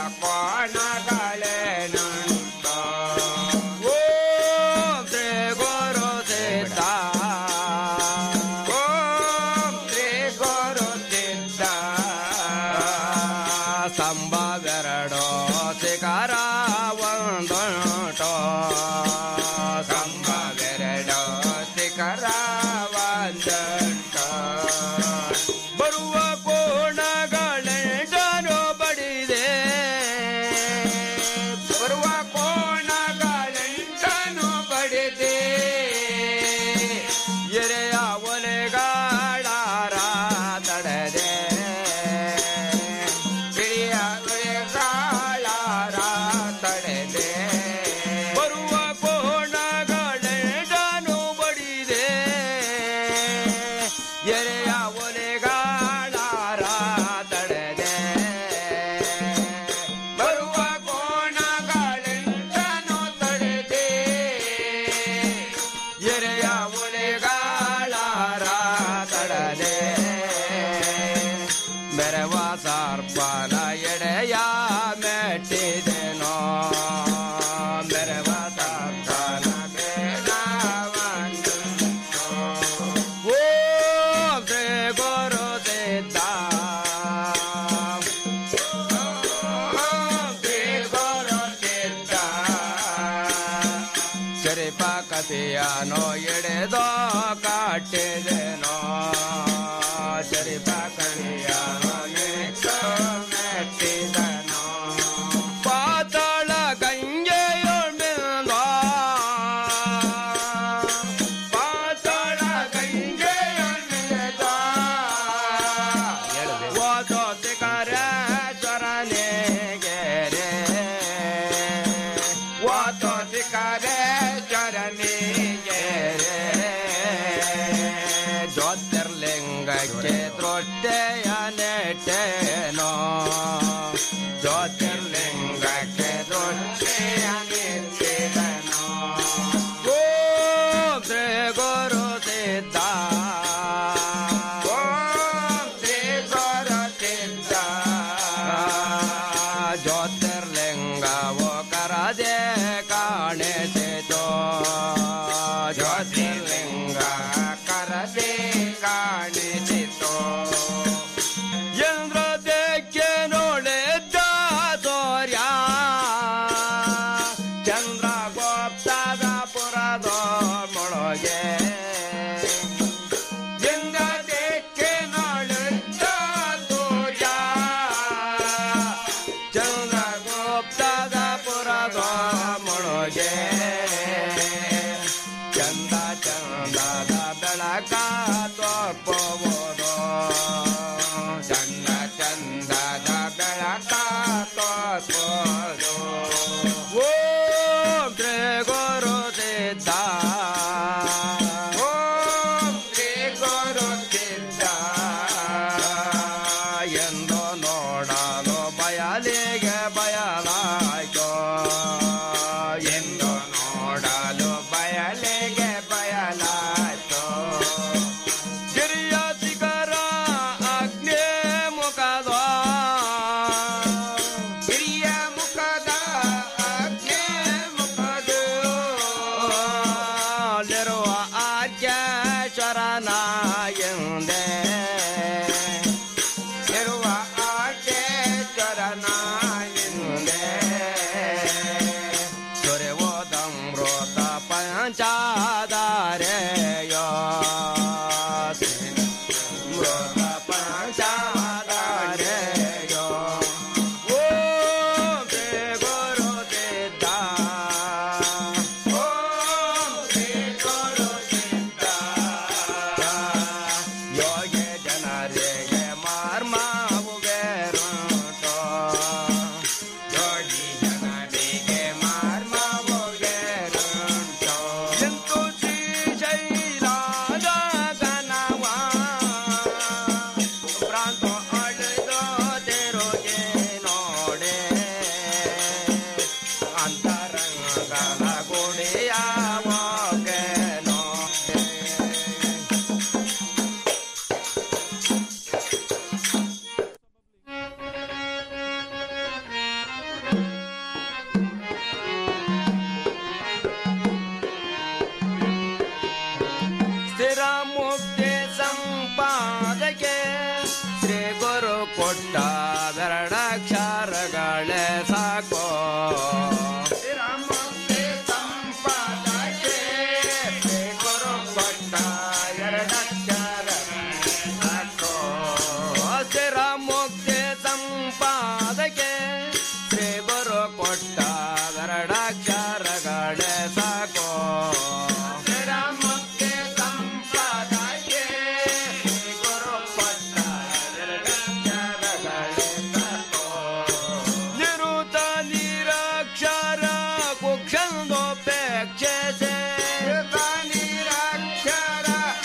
[SPEAKER 15] ಕೋಣಗಳೆನುಂಟೋ ಓಂ ಶ್ರೀ ಗುರು ಸಿದ್ಧ ಓಂ ಶ್ರೀ ಗುರು ಸಿದ್ಧ ಸಂಭವೆರಡೋ ಶಿಖರ ಒಂದುಂಟೋ ಸಂಭವೆರಡೋ ಶಿಖರ ಒಂದುಂಟೋ ಬರುವ ಕೋಣಗಳೆಂಟನು ಬಡಿದೆ ಬರುವ ಕೋಣಗಳೆಂಟನು ಬಡಿದೆ ಎರೆಯ ಒಲೆಗಾಳಾರ ತಡದೆ ಹಿರಿಯ ಒಲೆಗಾಳಾರ ತಡೆದೆ ಬರುವ ಕೋಣಗಳೆಂಟನು ಬಡಿದೆ ಎರೆಯ ಒಲೆಗಾಳಾರ ತಡೆದೆ ಬರುವ ಕೋಣಗಳೆಂಟನು ತಡೆದೆ ಎರೆಯ ಒಲೆಗಾಳಾರ ತಡದೆ ಬೆರವ ಸರ್ಪನ ಎಡೆಯ ಮೆಟ್ಟಿದೆನೋ ಬೆರವ ಸರ್ಪನ ಬೇಡವಂದು ಓಂ ಶ್ರೀ ಗುರು ಸಿದ್ಧ ಓಂ ಶ್ರೀ ಗುರು ಸಿದ್ಧ ಶರೀಪ ಕಥೆಯನೋ ಎಡೆದೋ ಕಾಟಿದೆನೋ ಶರೀಪ ಕಥೆಯನೋ ಮೆಟ್ಟಿದನೋ ಪಾತಾಳ ಗಂಗೆಯೊಳ್ಮೆಂದೋ ಪಾತಾಳ ಗಂಗೆಯೊಳ್ಮೆಂದೋ ಓದೋ ಸಿಕರೇಶ್ವರನಿಗೆ ಓದೋ ಸಿಕರೇಶ್ವರನಿಗೆ ಜ್ಯೋತಿರ್ಲಿಂಗಕ್ಕೆ ದೃಷ್ಟಿಯ ನೆಟ್ಟೇನೋ ಜ್ಯೋತಿರ್ಲಿಂಗಕ್ಕೆ ದೃಷ್ಟಿಯ ನೆಟ್ಟಿದನೋ ಓಂ ಶ್ರೀ ಗುರು ಸಿದ್ಧ ಓಂ ಶ್ರೀ ಗುರು ಸಿದ್ಧ ಜ್ಯೋತಿರ್ಲಿಂಗವು ಕರದೆ ಕಾಣಿಸಿತು ಜ್ಯೋತಿರ್ಲಿಂಗ ಕರದೆ ಕಾಣಿಸಿತು ಇಂದ್ರ ದೇಕ್ಕೆ ನೋಡಿದ್ದ ಸೂರ್ಯ ಚಂದ್ರ ಗೋಪ್ತದ ಪುರದ ಮೊಳಗೆ ಇಂದ್ರ ದೇಕ್ಕೆ ನೋಡಿದ್ದ ಸೂರ್ಯ ಚಂದ್ರ ಗೋಪ್ತದ ಪುರದ ಮೊಳಗೆ ಚಂದ ಚಂದದ ಬೆಳಕ ತೋಪುವುದು ಚಂದ ಚಂದದ ಬೆಳಕ ತೋಪುವುದು ಓಂ ಶ್ರೀ ಗುರು ಸಿದ್ಧ ಓಂ ಶ್ರೀ ಗುರು ಸಿದ್ಧ ಎಂದು ನೋಡಲು ಬಯಲಿಗೆ ಬಯಲಾಯ್ತು ಎಂದು ನೋಡಲು ಬಯಲಿಗೆ ಬಯಲಾಯ್ತು ಗಿರಿಯ ಎಂದೆ ಇರುವ ಆಟೇಶ್ವರನ ಎಂದೆ ದೊರೆವೋದಮೃತ ಪಂಚಾದಾರೆಯೋ ಮೃತ ಪಂಚಾದಾರೆಯೋ ಓ ಗುರುದಿದ್ದ ಓ ಗುರುದಿದ್ದ ಯೋಗಿ ಜನರಿಗೆ ಮಾರ್ಮಾವುಗೆರುಂಟೋ ಯೋಗಿ ಜನರಿಗೆ ಮಾರ್ಮಾವುಗೆರುಂಟೋ ಎಂತು ಶ್ರೀಶೈಲಾದ ಗಣವ ಪ್ರಾಂತ ಅಳೆದೋ ತಿರುಗಿ ನೋಡೆ ಅಂತರಂಗಲ ಗುಡಿಯ ಮೋಗೆನೋ ಸ್ಥಿರ ಮುಕ್ತಿ ಸಂಪಾದಕ್ಕೆ ಶ್ರೀ ಗುರು ಕೊಟ್ಟ ಬೆರಡಕ್ಷರಗಳೇ ಸಾಕೋ ಸ್ಥಿರ ಮುಕ್ತಿ ಸಂಪಾದಕ್ಕೆ ಶ್ರೀ ಗುರು ಕೊಟ್ಟ ಎರಡಕ್ಷರಗಳೇ ಸಾಕೋ ಸ್ಥಿರ ಮುಕ್ತಿ ಸಂಪಾದಕ್ಕೆ ಶ್ರೀ ಗುರು ಕೊಟ್ಟ ಎರಡಕ್ಷರಗಳೇ ಸಾಕೋ ಸ್ಥಿರ ಮುಕ್ತಿ ಸಂಪಾದಕ್ಕೆ ಶ್ರೀ ಗುರು ಕೊಟ್ಟ ಎರಡಕ್ಷರಗಳೇ ಸಾಕೋ ನಿರುತ ನಿರಕ್ಷರ ಕುಕ್ಷಂದೋಪೇಕ್ಷೆ ನಿರಕ್ಷರ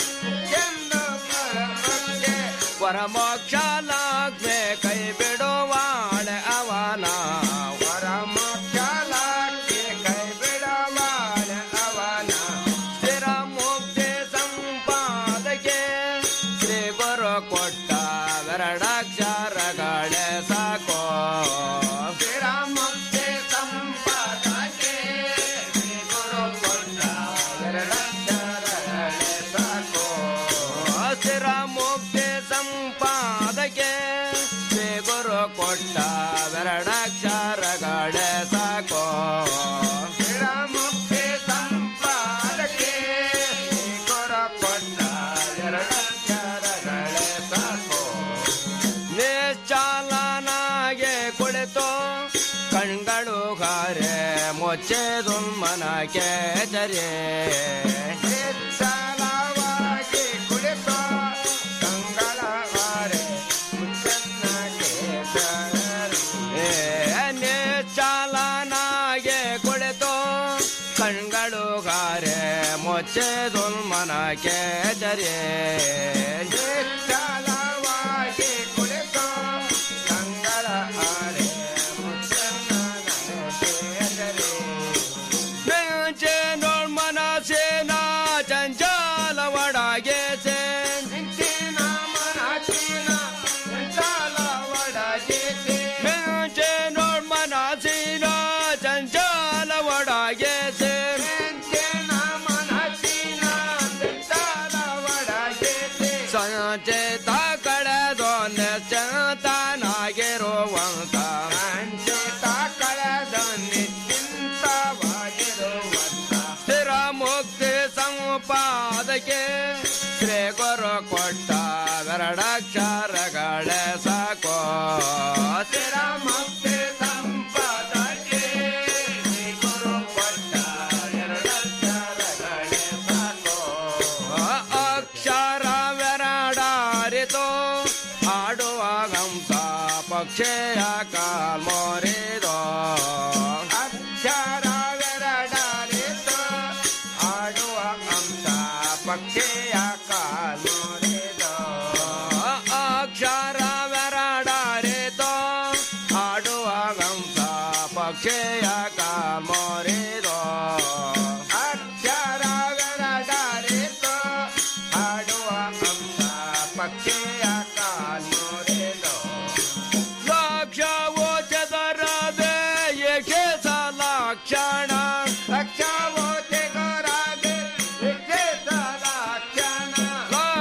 [SPEAKER 15] ವರಮೋಕ್ಷ ಲಾಗ್ಮೆ ಕೈ ಬಿಡುವಾಳೆ ಅವನ ವರಮೋಕ್ಷ ಲಾಗ್ಮೆ ಕೈ ಬಿಡುವಾಳೆ ಅವನ ಸ್ಥಿರ ಮುಕ್ತಿ ಸಂಪಾದಕ್ಕೆ ಶ್ರೀ ಗುರು ಕೊಟ್ಟ ಎರಡಕ್ಷರಗಳೇ ಸಾಕೋ ಸ್ಥಿರ ಮುಕ್ತಿ ಸಂಪಾದಕ್ಕೆ ಶ್ರೀ ಗುರು ಕೊಟ್ಟ ಎರಡಕ್ಷರಗಳೇ ಸಾಕೋ ಸ್ಥಿರ ಮುಕ್ತಿ ಸಂಪಾದಕ್ಕೆ ಶ್ರೀ ಗುರು ಕೊಟ್ಟ ಎರಡಕ್ಷರಗಳೇ ಸಾಕೋ ಸ್ಥಿರ ಮುಕ್ತಿ ಸಂಪಾದಕ್ಕೆ ಶ್ರೀ ಗುರು ಕೊಟ್ಟ ಎರಡಕ್ಷರಗಳೇ ಸಾಕೋ ನಿಶ್ಚಾಲನಾಗೆ ಕುಳಿತು ಕಣ್ಗಳು ಗಾರೆ ಮೊಚ್ಚೆ ದುಮ್ಮನಕ್ಕೆ ಚರೆ ನಿಶ್ಚಲವಾಗಿ ಕುಳಿತು ಕಂಗಳ ಗಾರೆ ನಿಶ್ಚಾಲನಾಗೆ ಕುಳಿತು ಕಣ್ಗಳು ಗಾರೆ ಮೊಚ್ಚೆ ದುಮ್ಮನಕ್ಕೆ ಚರೆ ನಿಶ್ಚಲವಾಗಿ ಕುಳಿತು ಕಂಗಳ ಗಾರೆ ಬೆಂಚೆ ನೋಡ್ಮನ ಸೇನ ಚಂಚಲ ಒಡಗೆ ಬೆಂಚೆ ನೋಡ್ಮನ ಸೇನ ಚಂಚಲ ಒಡಗೆ ಸಂಚೇತ ಕಳೆದೋ ನಿಶ್ಚಂತನಾಗಿರುವಂತ ಸಂಚೇತ ಕಳೆದ ನಿಶ್ಚಿಂತವಾಗಿರುವಂತ ಸ್ಥಿರ ಮುಕ್ತಿ ಸಂಪಾದಕ್ಕೆ ಶ್ರೀ ಗುರು ಕೊಟ್ಟ ಎರಡಕ್ಷರಗಳೇ ಸಾಕೋ ಸ್ಥಿರ ಮುಕ್ತಿ ಸಂಪಾದಕ್ಕೆ ಶ್ರೀ ಗುರು ಕೊಟ್ಟ ಎರಡಕ್ಷರಗಳೇ ಸಾಕೋ ಅಕ್ಷರವೆರಡಾರಿತು ಆಡುವಾಗ ಹಂಸ ಪಕ್ಷಿಯ ಕಾಲ್ಮೋರಿದೋ ಅಕ್ಷರವೆರಡಾರಿತು ಆಡುವ ಹಂಸ ಪಕ್ಷಿಯ ಕಾಲ್ಮೋರಿದೋ ಅಕ್ಷರವೆರಡಾರಿತು ಆಡುವ ಹಂಸ ಪಕ್ಷಿಯ ಕಾಲ್ಮೋರಿದೋ ಅಕ್ಷರವೆರಡಾರಿತು ಆಡುವ ಹಂಸ ಪಕ್ಷಿಯ ಕಾಲ್ಮೋರಿದೋ ಲಕ್ಷವೋ ಚದರದೆ ಏಕೆ ಲಕ್ಷಣ ಲಕ್ಷವೋ ಚದರದೆ ಏಕೆ ಲಕ್ಷಣ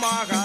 [SPEAKER 15] ಮಗ